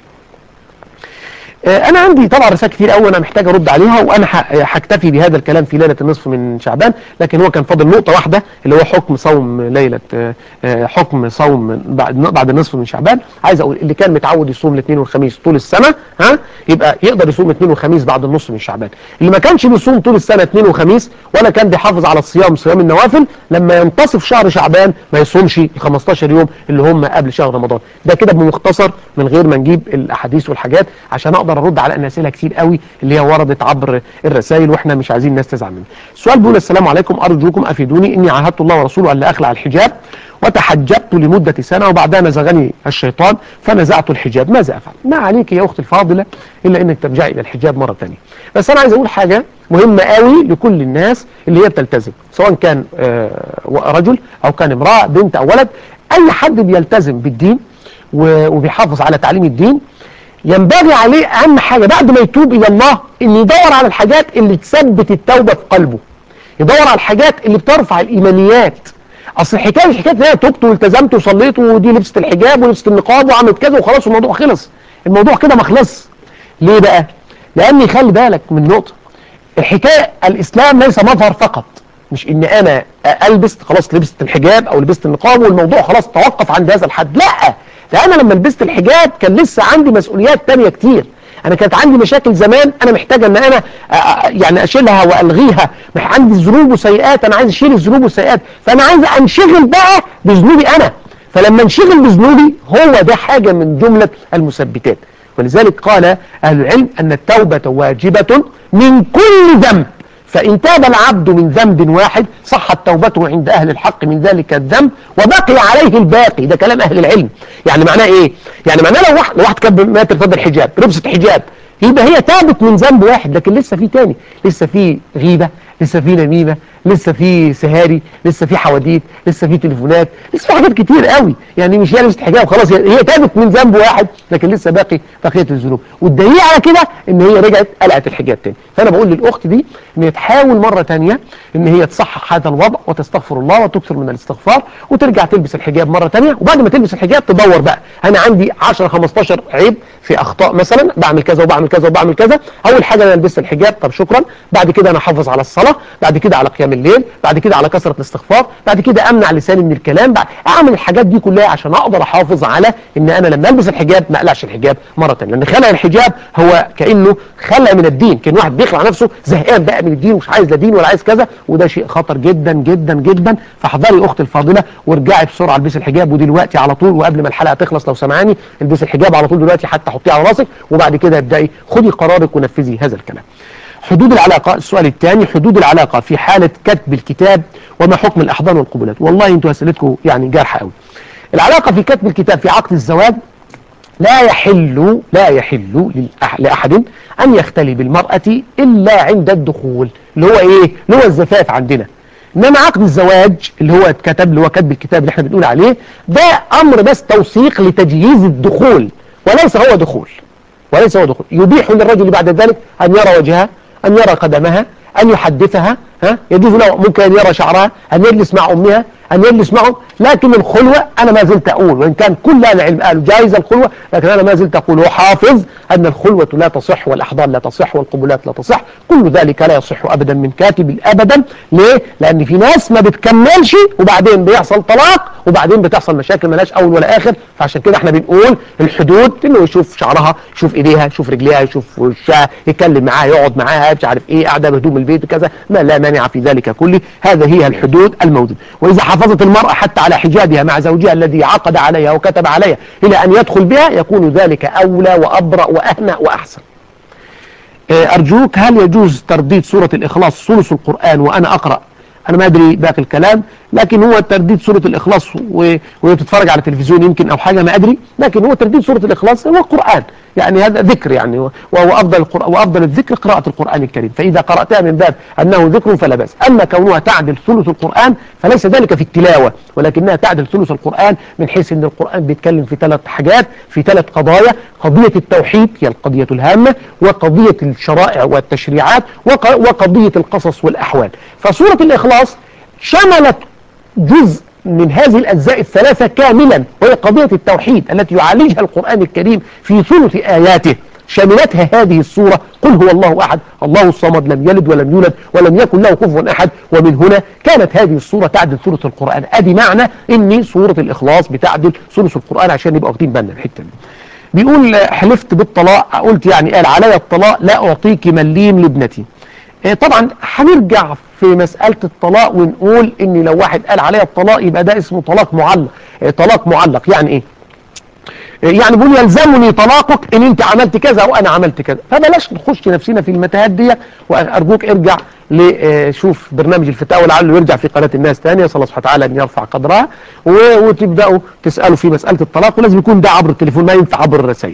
آه، انا عندي طبعا رسائل كتير قوي انا محتاج ارد عليها وانا ح- هكتفي بهذا الكلام في ليله النصف من شعبان لكن هو كان فاضل نقطه واحده اللي هو حكم صوم ليله آه، آه، حكم صوم بعد بعد النصف من شعبان عايز اقول اللي كان متعود يصوم الاثنين والخميس طول السنه ها يبقى يقدر يصوم الاثنين والخميس بعد النصف من شعبان اللي ما كانش بيصوم طول السنه اثنين وخميس ولا كان بيحافظ على الصيام صيام النوافل لما ينتصف شهر شعبان ما يصومش ال 15 يوم اللي هم قبل شهر رمضان ده كده بمختصر من غير ما نجيب الاحاديث والحاجات عشان اقدر ارد على ان اسئله كتير قوي اللي هي وردت عبر الرسائل واحنا مش عايزين الناس تزعل مننا السؤال بيقول السلام عليكم ارجوكم افيدوني اني عاهدت الله ورسوله الا اخلع الحجاب وتحجبت لمدة سنة وبعدها نزغني الشيطان فنزعت الحجاب ماذا أفعل ما عليك يا أختي الفاضلة إلا أنك ترجعي إلى الحجاب مرة ثانيه بس أنا عايز أقول حاجة مهمة قوي لكل الناس اللي هي بتلتزم سواء كان آه، رجل أو كان امرأة بنت أو ولد أي حد بيلتزم بالدين و- وبيحافظ على تعليم الدين ينبغي عليه أهم حاجة بعد ما يتوب إلى الله إن يدور على الحاجات اللي تثبت التوبة في قلبه يدور على الحاجات اللي بترفع الإيمانيات اصل الحكايه مش حكايه ان انا تبت والتزمت وصليت ودي لبست الحجاب ولبست النقاب وعملت كذا وخلاص الموضوع خلص الموضوع كده ما خلص ليه بقى لان خلي بالك من نقطه الحكايه الاسلام ليس مظهر فقط مش ان انا البس خلاص لبست الحجاب او لبست النقاب والموضوع خلاص توقف عند هذا الحد لا ده انا لما لبست الحجاب كان لسه عندي مسؤوليات تانية كتير انا كانت عندي مشاكل زمان انا محتاجه ان انا آه، آه، يعني اشيلها والغيها مح- عندي ذنوب وسيئات انا عايز اشيل الذنوب والسيئات فانا عايز انشغل بقى بذنوبي انا فلما انشغل بذنوبي هو ده حاجه من جمله المثبتات ولذلك قال اهل العلم ان التوبه واجبه من كل ذنب فإن تاب العبد من ذنب واحد صحت توبته عند أهل الحق من ذلك الذنب وبقي عليه الباقي ده كلام أهل العلم يعني معناه إيه؟ يعني معناه لو واحد, لو واحد كان مات ارتدى الحجاب لبست حجاب يبقى هي تابت من ذنب واحد لكن لسه في تاني لسه في غيبة لسه في نميمة لسه في سهاري لسه في حواديت لسه في تليفونات لسه في حاجات كتير قوي يعني مش هي لبست حجاب خلاص هي هي تابت من ذنب واحد لكن لسه باقي بقيه الذنوب والدليل على كده ان هي رجعت قلعت الحجاب تاني فانا بقول للاخت دي ان هي تحاول مره تانية ان هي تصحح هذا الوضع وتستغفر الله وتكثر من الاستغفار وترجع تلبس الحجاب مره تانية وبعد ما تلبس الحجاب تدور بقى انا عندي 10 15 عيب في اخطاء مثلا بعمل كذا وبعمل كذا وبعمل كذا اول حاجه انا لبست الحجاب طب شكرا بعد كده انا احافظ على الصلاه بعد كده على قيام الليل بعد كده على كثره الاستغفار بعد كده امنع لساني من الكلام بعد اعمل الحاجات دي كلها عشان اقدر احافظ على ان انا لما البس الحجاب ما اقلعش الحجاب مره ثانيه لان خلع الحجاب هو كانه خلع من الدين كان واحد بيخلع نفسه زهقان بقى من الدين ومش عايز لا دين ولا عايز كذا وده شيء خطر جدا جدا جدا فاحضري اختي الفاضله وارجعي بسرعه البسي الحجاب ودلوقتي على طول وقبل ما الحلقه تخلص لو سمعاني البسي الحجاب على طول دلوقتي حتى حطيه على راسك وبعد كده ابداي خدي قرارك ونفذي هذا الكلام حدود العلاقة السؤال الثاني حدود العلاقة في حالة كتب الكتاب وما حكم الأحضان والقبلات والله انتوا أسئلتكم يعني جارحة قوي العلاقة في كتب الكتاب في عقد الزواج لا يحل لا يحل للأح- لأحد أن يختلي بالمرأة إلا عند الدخول اللي هو إيه اللي هو الزفاف عندنا إنما عقد الزواج اللي هو اتكتب اللي هو كتب الكتاب اللي احنا بنقول عليه ده أمر بس توثيق لتجهيز الدخول وليس هو دخول وليس هو دخول يبيح للرجل بعد ذلك أن يرى وجهها أن يرى قدمها أن يحدثها ها يجوز له ممكن أن يرى شعرها أن يجلس مع أمها أن يجلس معهم لكن الخلوة أنا ما زلت أقول وإن كان كل أهل العلم قالوا جائزة الخلوة لكن أنا ما زلت أقول وحافظ أن الخلوة لا تصح والأحضان لا تصح والقبلات لا تصح كل ذلك لا يصح أبدا من كاتب أبدا ليه؟ لأن في ناس ما بتكملش وبعدين بيحصل طلاق وبعدين بتحصل مشاكل ملاش أول ولا آخر فعشان كده احنا بنقول الحدود إنه يشوف شعرها يشوف إيديها يشوف رجليها يشوف وشها يتكلم معاها يقعد معاها مش عارف إيه قاعدة بهدوم البيت كذا ما لا مانع في ذلك كله هذا هي الحدود الموجودة وإذا حافظت المرأة حتى على حجابها مع زوجها الذي عقد عليها وكتب عليها إلى أن يدخل بها يكون ذلك أولى وأبرأ وأهنأ وأحسن آه، أرجوك هل يجوز ترديد سورة الإخلاص ثلث القرآن وأنا أقرأ أنا ما أدري باقي الكلام لكن هو ترديد سورة الإخلاص و- وهي بتتفرج على التلفزيون يمكن أو حاجة ما أدري لكن هو ترديد سورة الإخلاص هو القرآن يعني هذا ذكر يعني و- وهو أفضل القرآن وأفضل الذكر قراءة القرآن الكريم فإذا قرأتها من باب أنه ذكر فلا بأس أما كونها تعدل ثلث القرآن فليس ذلك في التلاوة ولكنها تعدل ثلث القرآن من حيث أن القرآن بيتكلم في ثلاث حاجات في ثلاث قضايا قضية التوحيد هي القضية الهامة وقضية الشرائع والتشريعات وق- وقضية القصص والأحوال فسورة الإخلاص شملت جزء من هذه الأجزاء الثلاثة كاملا وهي قضية التوحيد التي يعالجها القرآن الكريم في ثلث آياته شملتها هذه السورة قل هو الله أحد الله الصمد لم يلد ولم يولد ولم يكن له كفوا أحد ومن هنا كانت هذه السورة تعدل ثلث القرآن أدي معنى إن سورة الإخلاص بتعدل ثلث القرآن عشان نبقى واخدين بالنا من الحتة دي بيقول حلفت بالطلاق قلت يعني قال علي الطلاق لا أعطيك مليم لابنتي آه، طبعا هنرجع في مسألة الطلاق ونقول ان لو واحد قال عليا الطلاق يبقى ده اسمه طلاق معلق آه، طلاق معلق يعني ايه آه، يعني بيقول يلزمني طلاقك ان انت عملت كذا وانا عملت كذا فبلاش نخش نفسنا في المتاهات دي وارجوك ارجع لشوف برنامج الفتاوى لعله يرجع في قناه الناس ثانيه صلى الله سبحانه وتعالى ان يرفع قدرها و- وتبداوا تسالوا في مساله الطلاق ولازم يكون ده عبر التليفون ما ينفع عبر الرسائل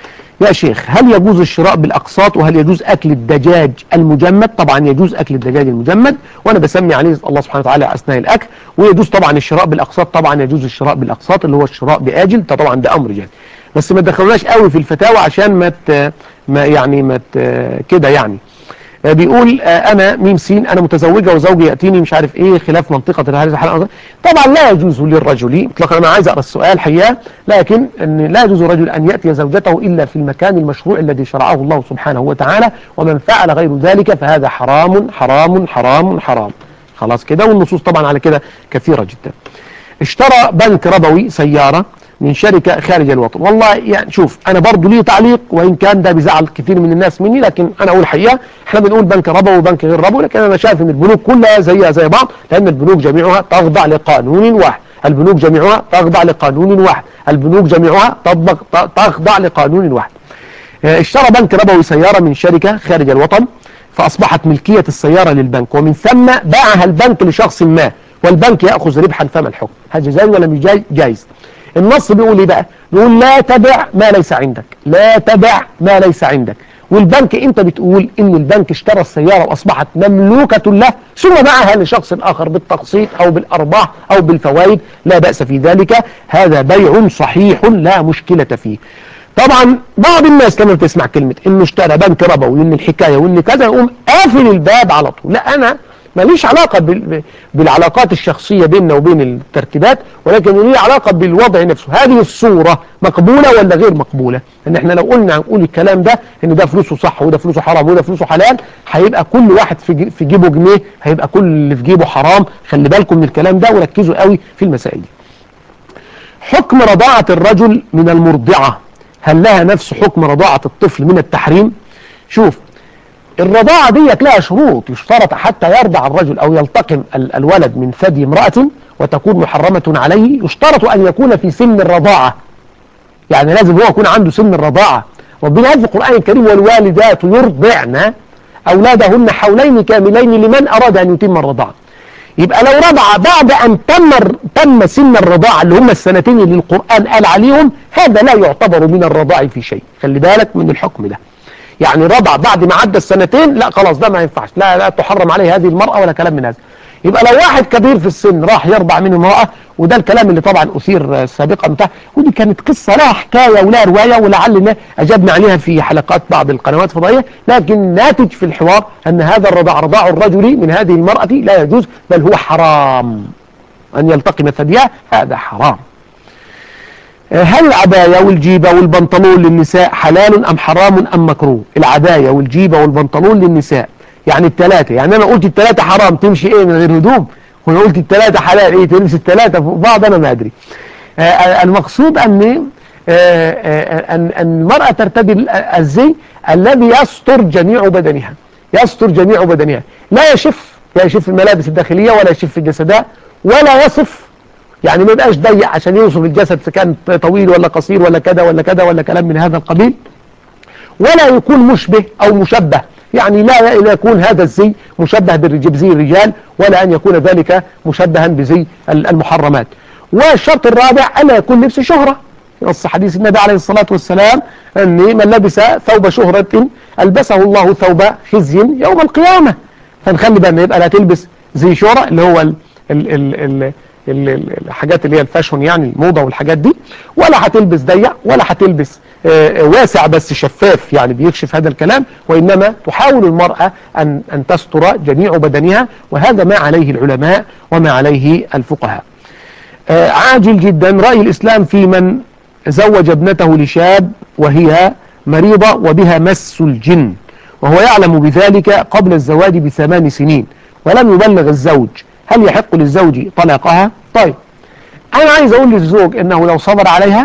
يا شيخ هل يجوز الشراء بالأقساط وهل يجوز أكل الدجاج المجمد طبعا يجوز أكل الدجاج المجمد وأنا بسمي عليه الله سبحانه وتعالى أثناء الأكل ويجوز طبعا الشراء بالأقساط طبعا يجوز الشراء بالأقساط اللي هو الشراء بآجل ده طبعا ده أمر جاهز بس ما تدخلوناش قوي في الفتاوى عشان ما ت- ما يعني ما ت- كده يعني آه، بيقول آه، انا ميم سين انا متزوجه وزوجي ياتيني مش عارف ايه خلاف منطقه هذه الحلقه طبعا لا يجوز للرجل اطلاقا انا عايز اقرا السؤال حقيقه لكن ان لا يجوز الرجل ان ياتي زوجته الا في المكان المشروع الذي شرعه الله سبحانه وتعالى ومن فعل غير ذلك فهذا حرام حرام حرام حرام خلاص كده والنصوص طبعا على كده كثيره جدا اشترى بنك ربوي سيارة من شركة خارج الوطن والله يعني شوف أنا برضو لي تعليق وإن كان ده بيزعل كثير من الناس مني لكن أنا أقول حقيقة إحنا بنقول بنك ربوي وبنك غير ربوي لكن أنا شايف إن البنوك كلها زيها زي بعض لأن البنوك جميعها تخضع لقانون واحد البنوك جميعها تخضع لقانون واحد البنوك جميعها تطبق ت- تخضع لقانون واحد آه، اشترى بنك ربوي سيارة من شركة خارج الوطن فأصبحت ملكية السيارة للبنك ومن ثم باعها البنك لشخص ما والبنك يأخذ ربحا فما الحكم هذا جايز ولا مش جاي- جايز النص بيقول ايه بقى بيقول لا تبع ما ليس عندك لا تبع ما ليس عندك والبنك انت بتقول ان البنك اشترى السيارة واصبحت مملوكة له ثم باعها لشخص اخر بالتقسيط او بالارباح او بالفوائد لا بأس في ذلك هذا بيع صحيح لا مشكلة فيه طبعا بعض الناس لما بتسمع كلمة انه اشترى بنك ربوي وان الحكاية وان كذا يقوم قافل الباب على طول لا انا ماليش علاقة بال- بالعلاقات الشخصية بيننا وبين الترتيبات ولكن ليه علاقة بالوضع نفسه هذه الصورة مقبولة ولا غير مقبولة ان احنا لو قلنا نقول الكلام ده ان ده فلوسه صح وده فلوسه حرام وده فلوسه حلال هيبقى كل واحد في جي- في جيبه جنيه هيبقى كل اللي في جيبه حرام خلي بالكم من الكلام ده وركزوا قوي في المسائل دي حكم رضاعة الرجل من المرضعة هل لها نفس حكم رضاعة الطفل من التحريم شوف الرضاعة ديت لها شروط يشترط حتى يرضع الرجل أو يلتقم ال- الولد من ثدي امرأة وتكون محرمة عليه يشترط أن يكون في سن الرضاعة يعني لازم هو يكون عنده سن الرضاعة ربنا قال في القرآن الكريم والوالدات يرضعن أولادهن حولين كاملين لمن أراد أن يتم الرضاعة يبقى لو رضع بعد أن تم تم سن الرضاعة اللي هم السنتين اللي القرآن قال عليهم هذا لا يعتبر من الرضاع في شيء خلي بالك من الحكم ده يعني رضع بعد ما عدى السنتين لا خلاص ده ما ينفعش لا لا تحرم عليه هذه المرأة ولا كلام من هذا يبقى لو واحد كبير في السن راح يرضع من امرأة وده الكلام اللي طبعا أثير سابقا بتاع ودي كانت قصة لها حكاية ولها رواية ولعلنا أجبنا عليها في حلقات بعض القنوات الفضائية لكن ناتج في الحوار أن هذا الرضاع رضاع الرجل من هذه المرأة لا يجوز بل هو حرام أن يلتقم ثديها هذا حرام هل العباية والجيبة والبنطلون للنساء حلال أم حرام أم مكروه العباية والجيبة والبنطلون للنساء يعني الثلاثة يعني أنا قلت الثلاثة حرام تمشي إيه من غير هدوم وأنا قلت الثلاثة حلال إيه تلبس الثلاثة فوق بعض أنا ما أدري آه المقصود أن آه آه أن أن المرأة ترتدي ال- الزي الذي يستر جميع بدنها يستر جميع بدنها لا يشف لا يشف الملابس الداخلية ولا يشف جسدها ولا يصف يعني ما يبقاش ضيق عشان يوصف الجسد اذا كان طويل ولا قصير ولا كذا ولا كذا ولا كلام من هذا القبيل ولا يكون مشبه او مشبه يعني لا لا يكون هذا الزي مشبه بالرج- بزي الرجال ولا ان يكون ذلك مشبها بزي ال- المحرمات والشرط الرابع الا يكون لبس شهرة نص حديث النبي عليه الصلاة والسلام أن من لبس ثوب شهرة ألبسه الله ثوب خزي يوم القيامة فنخلي بقى يبقى لا تلبس زي شهرة اللي هو ال ال ال ال الحاجات اللي هي الفاشون يعني الموضة والحاجات دي ولا هتلبس ضيق ولا هتلبس واسع بس شفاف يعني بيكشف هذا الكلام وإنما تحاول المرأة أن, أن تستر جميع بدنها وهذا ما عليه العلماء وما عليه الفقهاء عاجل جدا رأي الإسلام في من زوج ابنته لشاب وهي مريضة وبها مس الجن وهو يعلم بذلك قبل الزواج بثمان سنين ولم يبلغ الزوج هل يحق للزوج طلاقها طيب أنا عايز أقول للزوج إنه لو صبر عليها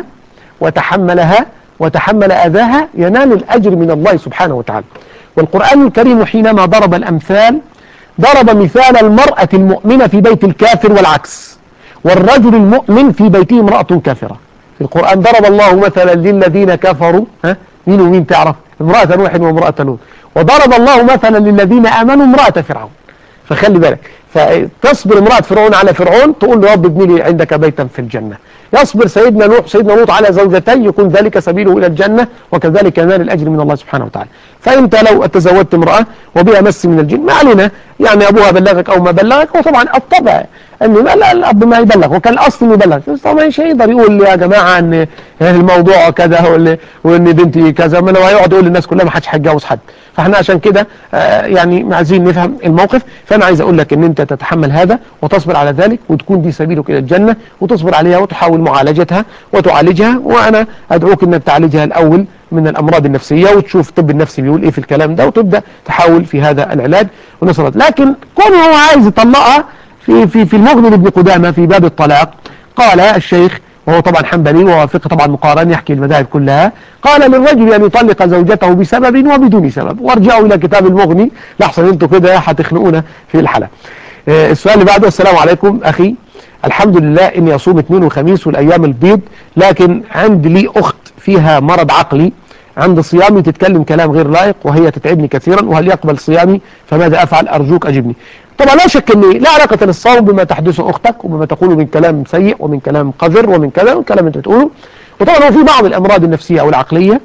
وتحملها وتحمل أذاها ينال الأجر من الله سبحانه وتعالى والقرآن الكريم حينما ضرب الأمثال ضرب مثال المرأة المؤمنة في بيت الكافر والعكس والرجل المؤمن في بيته امرأة كافرة في القرآن ضرب الله مثلا للذين كفروا ها مين ومين تعرف امرأة نوح وامرأة لوط وضرب الله مثلا للذين آمنوا امرأة فرعون فخلي بالك فتصبر امرأة فرعون على فرعون تقول له رب ابني لي عندك بيتا في الجنة يصبر سيدنا نوح سيدنا لوط على زوجتين يكون ذلك سبيله إلى الجنة وكذلك ينال الأجر من الله سبحانه وتعالى فأنت لو تزوجت امرأة وبها مس من الجن ما علينا يعني أبوها بلغك أو ما بلغك وطبعا الطبع أنه لا, لا الأب ما يبلغ وكان الأصل يبلغ طبعا مش هيقدر يقول يا جماعة أن الموضوع كذا وأن بنتي كذا ما لو هيقعد يقول للناس كلها ما حدش هيتجوز حد فاحنا عشان كده يعني عايزين نفهم الموقف فأنا عايز أقول لك أن أنت تتحمل هذا وتصبر على ذلك وتكون دي سبيلك إلى الجنة وتصبر عليها وتحاول معالجتها وتعالجها وأنا أدعوك أنك تعالجها الأول من الأمراض النفسية وتشوف الطب النفسي بيقول إيه في الكلام ده وتبدأ تحاول في هذا العلاج ونصرت لكن كونه هو عايز يطلقها في في في المغني لابن قدامة في باب الطلاق قال الشيخ وهو طبعا حنبلي وهو فقه طبعا مقارن يحكي المذاهب كلها قال للرجل أن يطلق زوجته بسبب وبدون سبب وارجعوا إلى كتاب المغني لحسن انتوا كده هتخنقونا في الحلقة السؤال اللي بعده السلام عليكم أخي الحمد لله إني أصوم اثنين وخميس والأيام البيض لكن عندي لي أخت فيها مرض عقلي عند صيامي تتكلم كلام غير لائق وهي تتعبني كثيرا وهل يقبل صيامي فماذا أفعل أرجوك أجبني طبعا لا شك أن لا علاقة للصوم بما تحدثه أختك وبما تقوله من كلام سيء ومن كلام قذر ومن كذا ومن كلام أنت بتقوله وطبعا هو في بعض الأمراض النفسية أو العقلية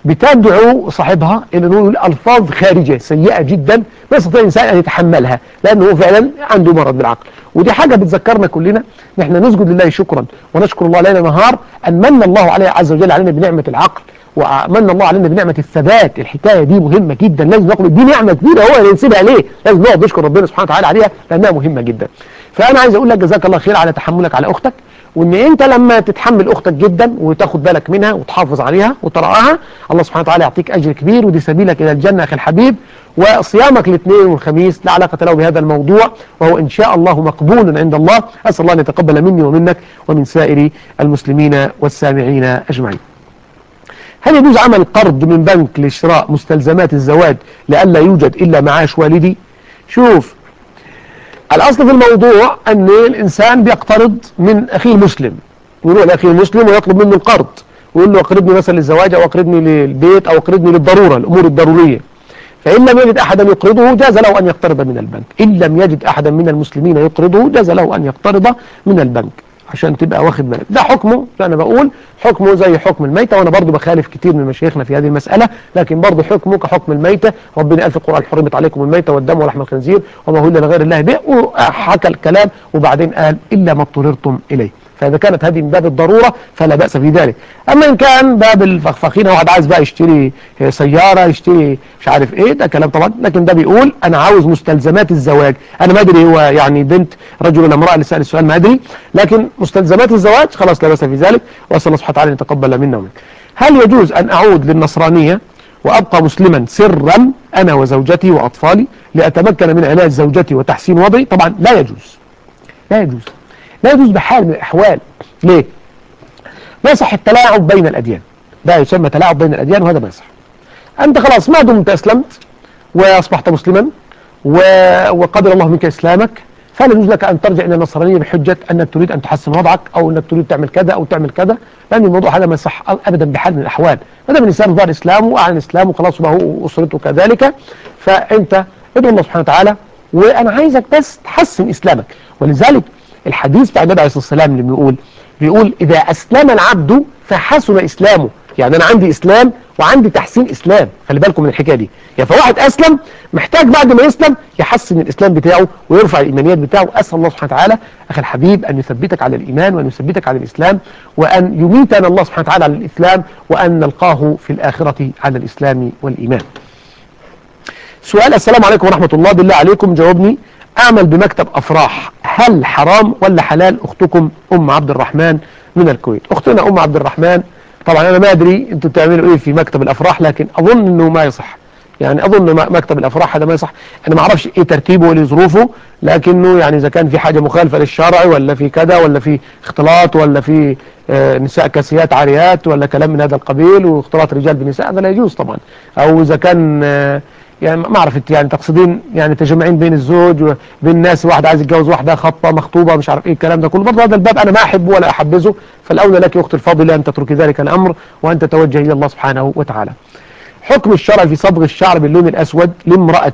بتدعو صاحبها إلى أنه يقول ألفاظ خارجة سيئة جدا ما يستطيع الإنسان أن يتحملها لأنه هو فعلا عنده مرض بالعقل ودي حاجة بتذكرنا كلنا نحن نسجد لله شكرا ونشكر الله ليل نهار أن من الله عليه عز وجل علينا بنعمة العقل ومن الله علينا بنعمة الثبات الحكاية دي مهمة جدا لازم نقول دي نعمة كبيرة هو اللي نسيبها ليه لازم نقعد نشكر ربنا سبحانه وتعالى عليها لأنها مهمة جدا فأنا عايز أقول لك جزاك الله خير على تحملك على أختك وان انت لما تتحمل اختك جدا وتاخد بالك منها وتحافظ عليها وترعاها الله سبحانه وتعالى يعطيك اجر كبير ودي سبيلك الى الجنه اخي الحبيب وصيامك الاثنين والخميس لا علاقه له بهذا الموضوع وهو ان شاء الله مقبول عند الله اسال الله ان يتقبل مني ومنك ومن سائر المسلمين والسامعين اجمعين. هل يجوز عمل قرض من بنك لشراء مستلزمات الزواج لئلا يوجد الا معاش والدي؟ شوف الأصل في الموضوع أن الإنسان بيقترض من أخيه المسلم ويروح لأخيه المسلم ويطلب منه القرض ويقول له أقرضني مثلا للزواج أو أقرضني للبيت أو أقرضني للضرورة الأمور الضرورية فإن لم يجد أحدا يقرضه جاز له أن يقترض من البنك إن لم يجد أحدا من المسلمين يقرضه جاز له أن يقترض من البنك عشان تبقى واخد بالك ده حكمه أنا بقول حكمه زي حكم الميتة وأنا برضو بخالف كتير من مشايخنا في هذه المسألة لكن برضو حكمه كحكم الميتة ربنا قال في القرآن حرمت عليكم الميتة والدم ولحم الخنزير وما هو إلا لغير الله به وحكى الكلام وبعدين قال إلا ما اضطررتم إليه فإذا كانت هذه من باب الضرورة فلا بأس في ذلك أما إن كان باب الفخفخين واحد عايز بقى يشتري سيارة يشتري مش عارف إيه ده كلام طبعا لكن ده بيقول أنا عاوز مستلزمات الزواج أنا ما أدري هو يعني بنت رجل ولا امرأة اللي سأل السؤال ما أدري لكن مستلزمات الزواج خلاص لا بأس في ذلك وأسأل الله سبحانه وتعالى أن يتقبل منا ومنك هل يجوز أن أعود للنصرانية وأبقى مسلما سرا أنا وزوجتي وأطفالي لأتمكن من علاج زوجتي وتحسين وضعي طبعا لا يجوز لا يجوز لا يجوز بحال من الأحوال ليه؟ ما يصح التلاعب بين الأديان ده يسمى تلاعب بين الأديان وهذا ما يصح أنت خلاص ما دمت أسلمت وأصبحت مسلما وقدر الله منك إسلامك فلا يجوز لك أن ترجع إلى النصرانية بحجة أنك تريد أن تحسن وضعك أو أنك تريد تعمل كذا أو تعمل كذا لأن الموضوع هذا ما يصح أبدا بحال من الأحوال ما دام الإنسان ظهر إسلامه وأعلن إسلامه خلاص وهو أسرته كذلك فأنت ادعو الله سبحانه وتعالى وأنا عايزك بس تحسن إسلامك ولذلك الحديث بتاع النبي عليه الصلاة والسلام اللي بيقول بيقول إذا أسلم العبد فحسن اسلامه يعني انا عندي اسلام وعندي تحسين اسلام خلي بالكم من الحكايه دي يعني فواحد اسلم محتاج بعد ما يسلم يحسن الاسلام بتاعه ويرفع الايمانيات بتاعه اسال الله سبحانه وتعالى اخي الحبيب ان يثبتك على الايمان وان يثبتك على الاسلام وان يميتنا الله سبحانه وتعالى على الاسلام وان نلقاه في الاخره على الاسلام والايمان سؤال السلام عليكم ورحمة الله بالله عليكم جاوبني أعمل بمكتب أفراح هل حرام ولا حلال أختكم أم عبد الرحمن من الكويت أختنا أم عبد الرحمن طبعا أنا ما أدري أنتوا بتعملوا إيه في مكتب الأفراح لكن أظن أنه ما يصح يعني أظن ما- مكتب الأفراح هذا ما يصح أنا ما أعرفش إيه ترتيبه ولا ظروفه لكنه يعني إذا كان في حاجة مخالفة للشرع ولا في كذا ولا في اختلاط ولا في آه، نساء كاسيات عاريات ولا كلام من هذا القبيل واختلاط رجال بنساء هذا لا يجوز طبعا أو إذا كان آه، يعني ما عرفت يعني تقصدين يعني تجمعين بين الزوج وبين الناس واحد عايز يتجوز واحده خطه مخطوبه مش عارف ايه الكلام ده كله برضه هذا الباب انا ما احبه ولا احبذه فالاولى لك يا اختي الفاضله ان تتركي ذلك الامر وان تتوجهي الى الله سبحانه وتعالى. حكم الشرع في صبغ الشعر باللون الاسود لامراه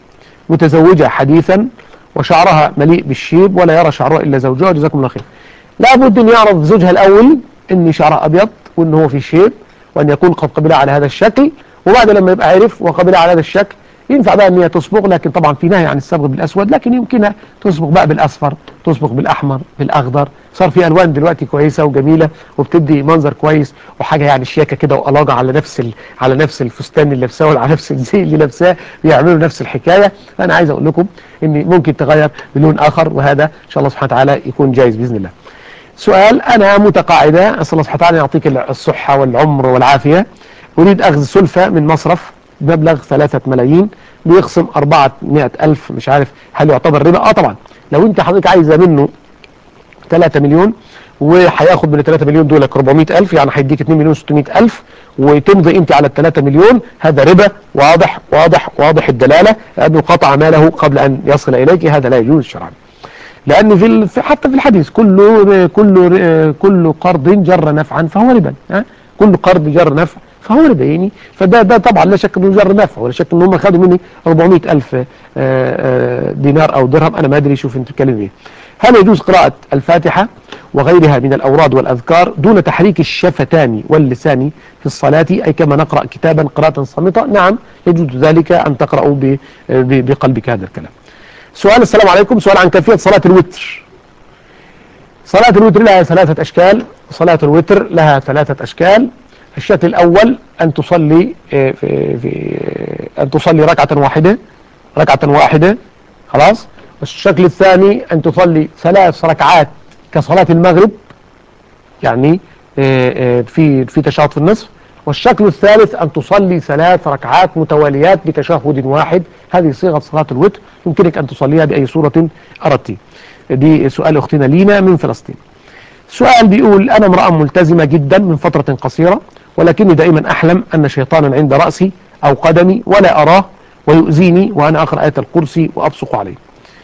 متزوجه حديثا وشعرها مليء بالشيب ولا يرى شعرها الا زوجها جزاكم الله خير. لابد ان يعرف زوجها الاول ان شعرها ابيض وان هو في شيب وان يكون قد قبلها على هذا الشكل وبعد لما يبقى عرف وقبلها على هذا الشكل ينفع بقى ان هي تصبغ لكن طبعا في نهي عن الصبغ بالاسود لكن يمكنها تصبغ بقى بالاصفر تصبغ بالاحمر بالاخضر صار في الوان دلوقتي كويسه وجميله وبتدي منظر كويس وحاجه يعني شياكه كده وألاجة على نفس ال... على نفس الفستان اللي لابساه ولا على نفس الزي اللي لابساه بيعملوا نفس الحكايه فانا عايز اقول لكم ان ممكن تغير بلون اخر وهذا ان شاء الله سبحانه وتعالى يكون جايز باذن الله. سؤال أنا متقاعدة أسأل الله سبحانه وتعالى يعطيك الصحة والعمر والعافية أريد أخذ سلفة من مصرف بمبلغ ثلاثة ملايين بيخصم أربعة مئة ألف مش عارف هل يعتبر ربا آه طبعا لو أنت حضرتك عايزة منه 3 مليون وهياخد من ال 3 مليون دول 400 ألف يعني هيديك 2 مليون 600 ألف وتمضي أنت على ال 3 مليون هذا ربا واضح واضح واضح الدلالة لأنه قطع ماله قبل أن يصل إليك هذا لا يجوز شرعا لأن في ال- في- حتى في الحديث كل كل كل قرض جر نفعا فهو ربا ها؟ كل قرض جر نفع فهو ربا يعني فده ده طبعا لا شك انه جر نفع ولا شك ان هم خدوا مني 400 ألف آه، آه، دينار أو درهم أنا ما أدري شوف أنت بتتكلم إيه هل يجوز قراءة الفاتحة وغيرها من الأوراد والأذكار دون تحريك الشفتان واللسان في الصلاة أي كما نقرأ كتابا قراءة صامتة نعم يجوز ذلك أن تقرأ ب- ب- بقلبك هذا الكلام سؤال السلام عليكم سؤال عن كيفية صلاة الوتر صلاة الوتر لها ثلاثة أشكال صلاة الوتر لها ثلاثة أشكال الشكل الأول أن تصلي آه، في في أن تصلي ركعة واحدة ركعة واحدة خلاص والشكل الثاني أن تصلي ثلاث ركعات كصلاة المغرب يعني آه، آه، في في تشهد في النصف والشكل الثالث أن تصلي ثلاث ركعات متواليات بتشهد واحد هذه صيغة صلاة الوتر يمكنك أن تصليها بأي صورة أردت دي سؤال أختنا لينا من فلسطين سؤال بيقول أنا امرأة ملتزمة جدا من فترة قصيرة ولكني دائما أحلم أن شيطانا عند رأسي أو قدمي ولا أراه ويؤذيني وأنا أقرأ آية الكرسي وأبصق عليه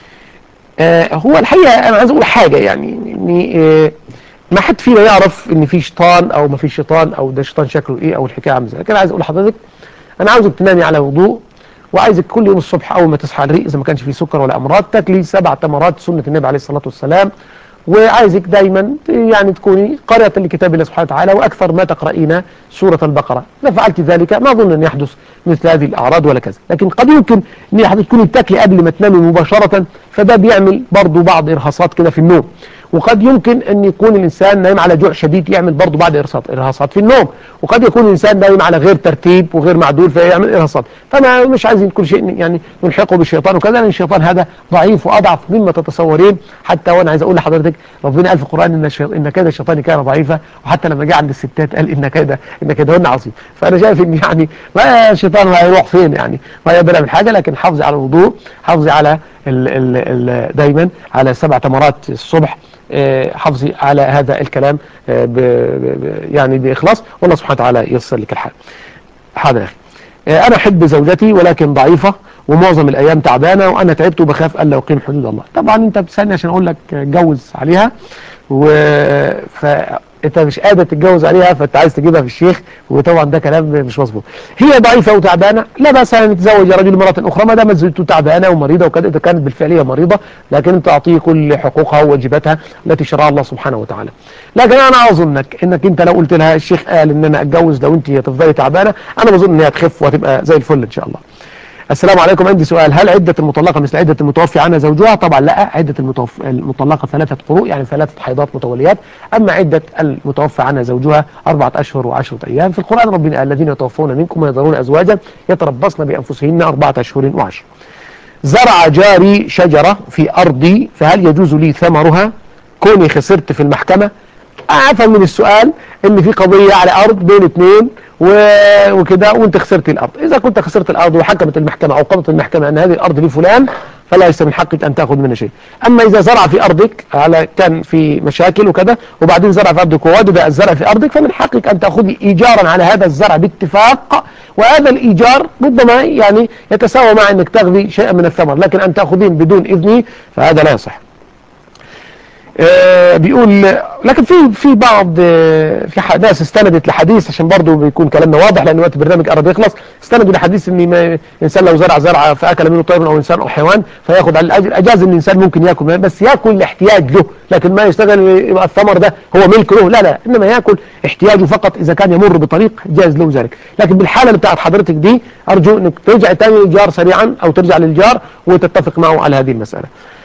آه هو الحقيقة أنا عايز أقول حاجة يعني إن آه ما حد فينا يعرف إن في شيطان أو ما في شيطان أو ده شيطان شكله إيه أو الحكاية عاملة إزاي لكن عايز أقول لحضرتك أنا عاوزك تنامي على وضوء وعايزك كل يوم الصبح أول ما تصحى على الريق إذا ما كانش فيه سكر ولا أمراض تاكلي سبع تمرات سنة النبي عليه الصلاة والسلام وعايزك دايما يعني تكوني قارئة لكتاب الله سبحانه وتعالى وأكثر ما تقرأين سورة البقرة إذا فعلت ذلك ما أظن أن يحدث مثل هذه الأعراض ولا كذا لكن قد يمكن أن حضرتك تكوني بتاكلي قبل ما تنامي مباشرة فده بيعمل برضو بعض إرهاصات كده في النوم وقد يمكن أن يكون الإنسان نايم على جوع شديد يعمل برضو بعض إرهاصات إرهاصات في النوم وقد يكون الإنسان نايم على غير ترتيب وغير معدول فيعمل إرهاصات فما مش عايزين كل شيء يعني نلحقه بالشيطان وكذا لأن الشيطان هذا ضعيف وأضعف مما تتصورين حتى وأنا عايز أقول لحضرتك ربنا قال في القرآن إن الشيط- إن كيد الشيطان كان ضعيفا وحتى لما جه عند الستات قال إن كيد إن كيدهن عظيم فأنا شايف إن يعني ما الشيطان هيروح فين يعني ما يقدر يعمل حاجة لكن حافظي على الوضوء حافظي على ال ال ال دايما على سبع تمرات الصبح آه، حافظي على هذا الكلام آه، ب ب يعني بإخلاص والله سبحانه وتعالى ييسر لك الحال حاضر يا أخي آه، أنا أحب زوجتي ولكن ضعيفة ومعظم الأيام تعبانة وأنا تعبت وبخاف ألا أقيم حدود الله طبعا أنت بتسألني عشان أقول لك آه، اتجوز عليها و ف انت مش قادر تتجوز عليها فانت عايز تجيبها في الشيخ وطبعا ده كلام مش مظبوط هي ضعيفه وتعبانه لا باس ان يتزوج رجل امراه اخرى ما دامت زوجته تعبانه ومريضه وكذا اذا كانت بالفعل هي مريضه لكن انت اعطيه كل حقوقها وواجباتها التي شرعها الله سبحانه وتعالى لكن انا اظنك انك انت لو قلت لها الشيخ قال ان انا اتجوز لو انت هتفضلي تعبانه انا بظن ان هي تخف وهتبقى زي الفل ان شاء الله السلام عليكم عندي سؤال هل عدة المطلقة مثل عدة المتوفي عنها زوجها طبعا لا عدة المتوف... المطلقة ثلاثة قروء يعني ثلاثة حيضات متوليات أما عدة المتوفى عنها زوجها أربعة أشهر وعشرة أيام في القرآن ربنا الذين يتوفون منكم ويذرون أزواجا يتربصن بأنفسهن أربعة أشهر وعشر زرع جاري شجرة في أرضي فهل يجوز لي ثمرها كوني خسرت في المحكمة أفهم من السؤال ان في قضية على ارض بين اثنين وكده وانت خسرت الارض اذا كنت خسرت الارض وحكمت المحكمة او قضت المحكمة ان هذه الارض لفلان فلا ليس من حقك ان تاخذ منه شيء اما اذا زرع في ارضك على كان في مشاكل وكذا وبعدين زرع في ارضك ووجد الزرع في ارضك فمن حقك ان تاخذي ايجارا على هذا الزرع باتفاق وهذا الايجار ربما يعني يتساوى مع انك تاخذي شيئا من الثمر لكن ان تاخذين بدون اذني فهذا لا يصح آه بيقول لكن في في بعض آه في ناس استندت لحديث عشان برضه بيكون كلامنا واضح لان وقت البرنامج قرب يخلص استندوا لحديث ان ما الانسان لو زرع زرعه فاكل منه طير او انسان او حيوان فياخد على الاجر اجاز ان الانسان ممكن ياكل بس ياكل لاحتياج له لكن ما يشتغل يبقى الثمر ده هو ملك له لا لا انما ياكل احتياجه فقط اذا كان يمر بطريق جاز له ذلك لكن بالحاله اللي بتاعت حضرتك دي ارجو انك ترجع تاني للجار سريعا او ترجع للجار وتتفق معه على هذه المساله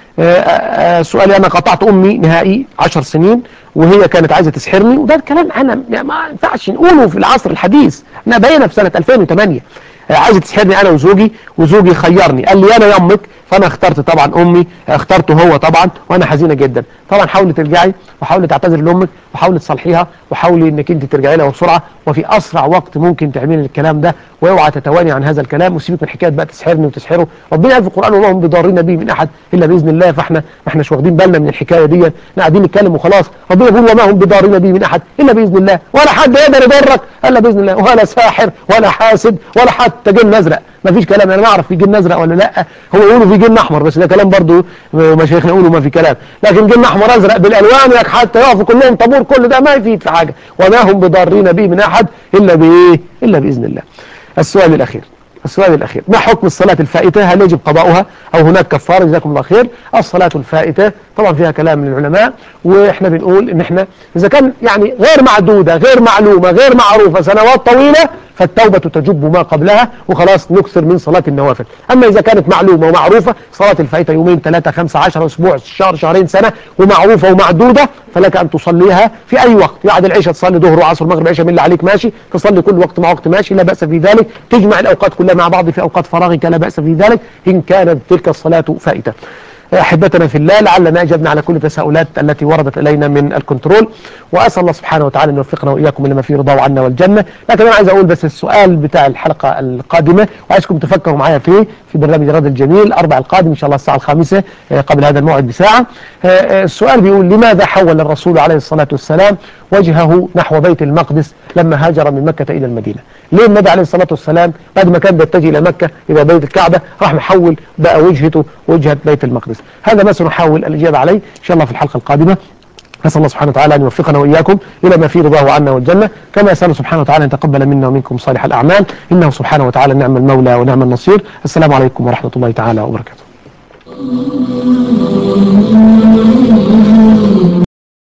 سؤالي أنا قطعت أمي نهائي عشر سنين وهي كانت عايزة تسحرني وده الكلام أنا ما ينفعش نقوله في العصر الحديث احنا بقينا في سنة 2008 عايزة تسحرني أنا وزوجي وزوجي خيرني قال لي أنا يمك فأنا اخترت طبعا أمي اخترته هو طبعا وأنا حزينة جدا طبعا حاولي ترجعي وحاولي تعتذري لأمك وحاولي تصلحيها وحاولي انك انت ترجعي لها بسرعه وفي اسرع وقت ممكن تعملي الكلام ده واوعى تتواني عن هذا الكلام وسيبك من حكايه بقى تسحرني وتسحره ربنا قال في القران وما هم بضارين به من احد الا باذن الله فاحنا ما احناش واخدين بالنا من الحكايه دي احنا قاعدين نتكلم وخلاص ربنا بيقول وما هم بضارين به من احد الا باذن الله ولا حد يقدر يضرك الا باذن الله ولا ساحر ولا حاسد ولا حتى جن ازرق ما فيش كلام انا ما اعرف في جن ازرق ولا لا هو يقولوا في جن احمر بس ده كلام برضه مشايخنا يقولوا ما في كلام لكن جن احمر ازرق بالالوان حتى يقفوا كلهم طابور كل ده ما يفيد في حاجه وما هم بضارين به من احد الا بايه الا باذن الله السؤال الاخير السؤال الأخير ما حكم الصلاة الفائتة هل يجب قضاؤها أو هناك كفارة جزاكم الله خير الصلاة الفائتة طبعا فيها كلام من العلماء وإحنا بنقول إن إحنا إذا كان يعني غير معدودة غير معلومة غير معروفة سنوات طويلة فالتوبة تجب ما قبلها وخلاص نكثر من صلاة النوافل أما إذا كانت معلومة ومعروفة صلاة الفائتة يومين ثلاثة خمسة عشر أسبوع شهر شهرين سنة ومعروفة ومعدودة فلك أن تصليها في أي وقت بعد العشاء تصلي ظهر وعصر مغرب عشاء من اللي عليك ماشي تصلي كل وقت مع وقت ماشي لا بأس في ذلك تجمع الأوقات كلها مع بعض في أوقات فراغك لا بأس في ذلك إن كانت تلك الصلاة فائتة أحبتنا في الله لعلنا أجبنا على كل التساؤلات التي وردت إلينا من الكنترول وأسأل الله سبحانه وتعالى أن يوفقنا وإياكم لما فيه رضاه عنا والجنة لكن أنا عايز أقول بس السؤال بتاع الحلقة القادمة وعايزكم تفكروا معايا فيه في برنامج الرد الجميل الأربع القادم إن شاء الله الساعة الخامسة قبل هذا الموعد بساعة السؤال بيقول لماذا حول الرسول عليه الصلاة والسلام وجهه نحو بيت المقدس لما هاجر من مكة إلى المدينة ليه النبي عليه الصلاة والسلام بعد ما كان بيتجه إلى مكة إلى بيت الكعبة راح محول بقى وجهته وجهة بيت المقدس هذا ما سنحاول الإجابة عليه إن شاء الله في الحلقة القادمة نسأل الله سبحانه وتعالى أن يوفقنا وإياكم إلى ما فيه رضاه عنا والجنة كما يسأل سبحانه وتعالى أن يتقبل منا ومنكم صالح الأعمال إنه سبحانه وتعالى نعم المولى ونعم النصير السلام عليكم ورحمة الله تعالى وبركاته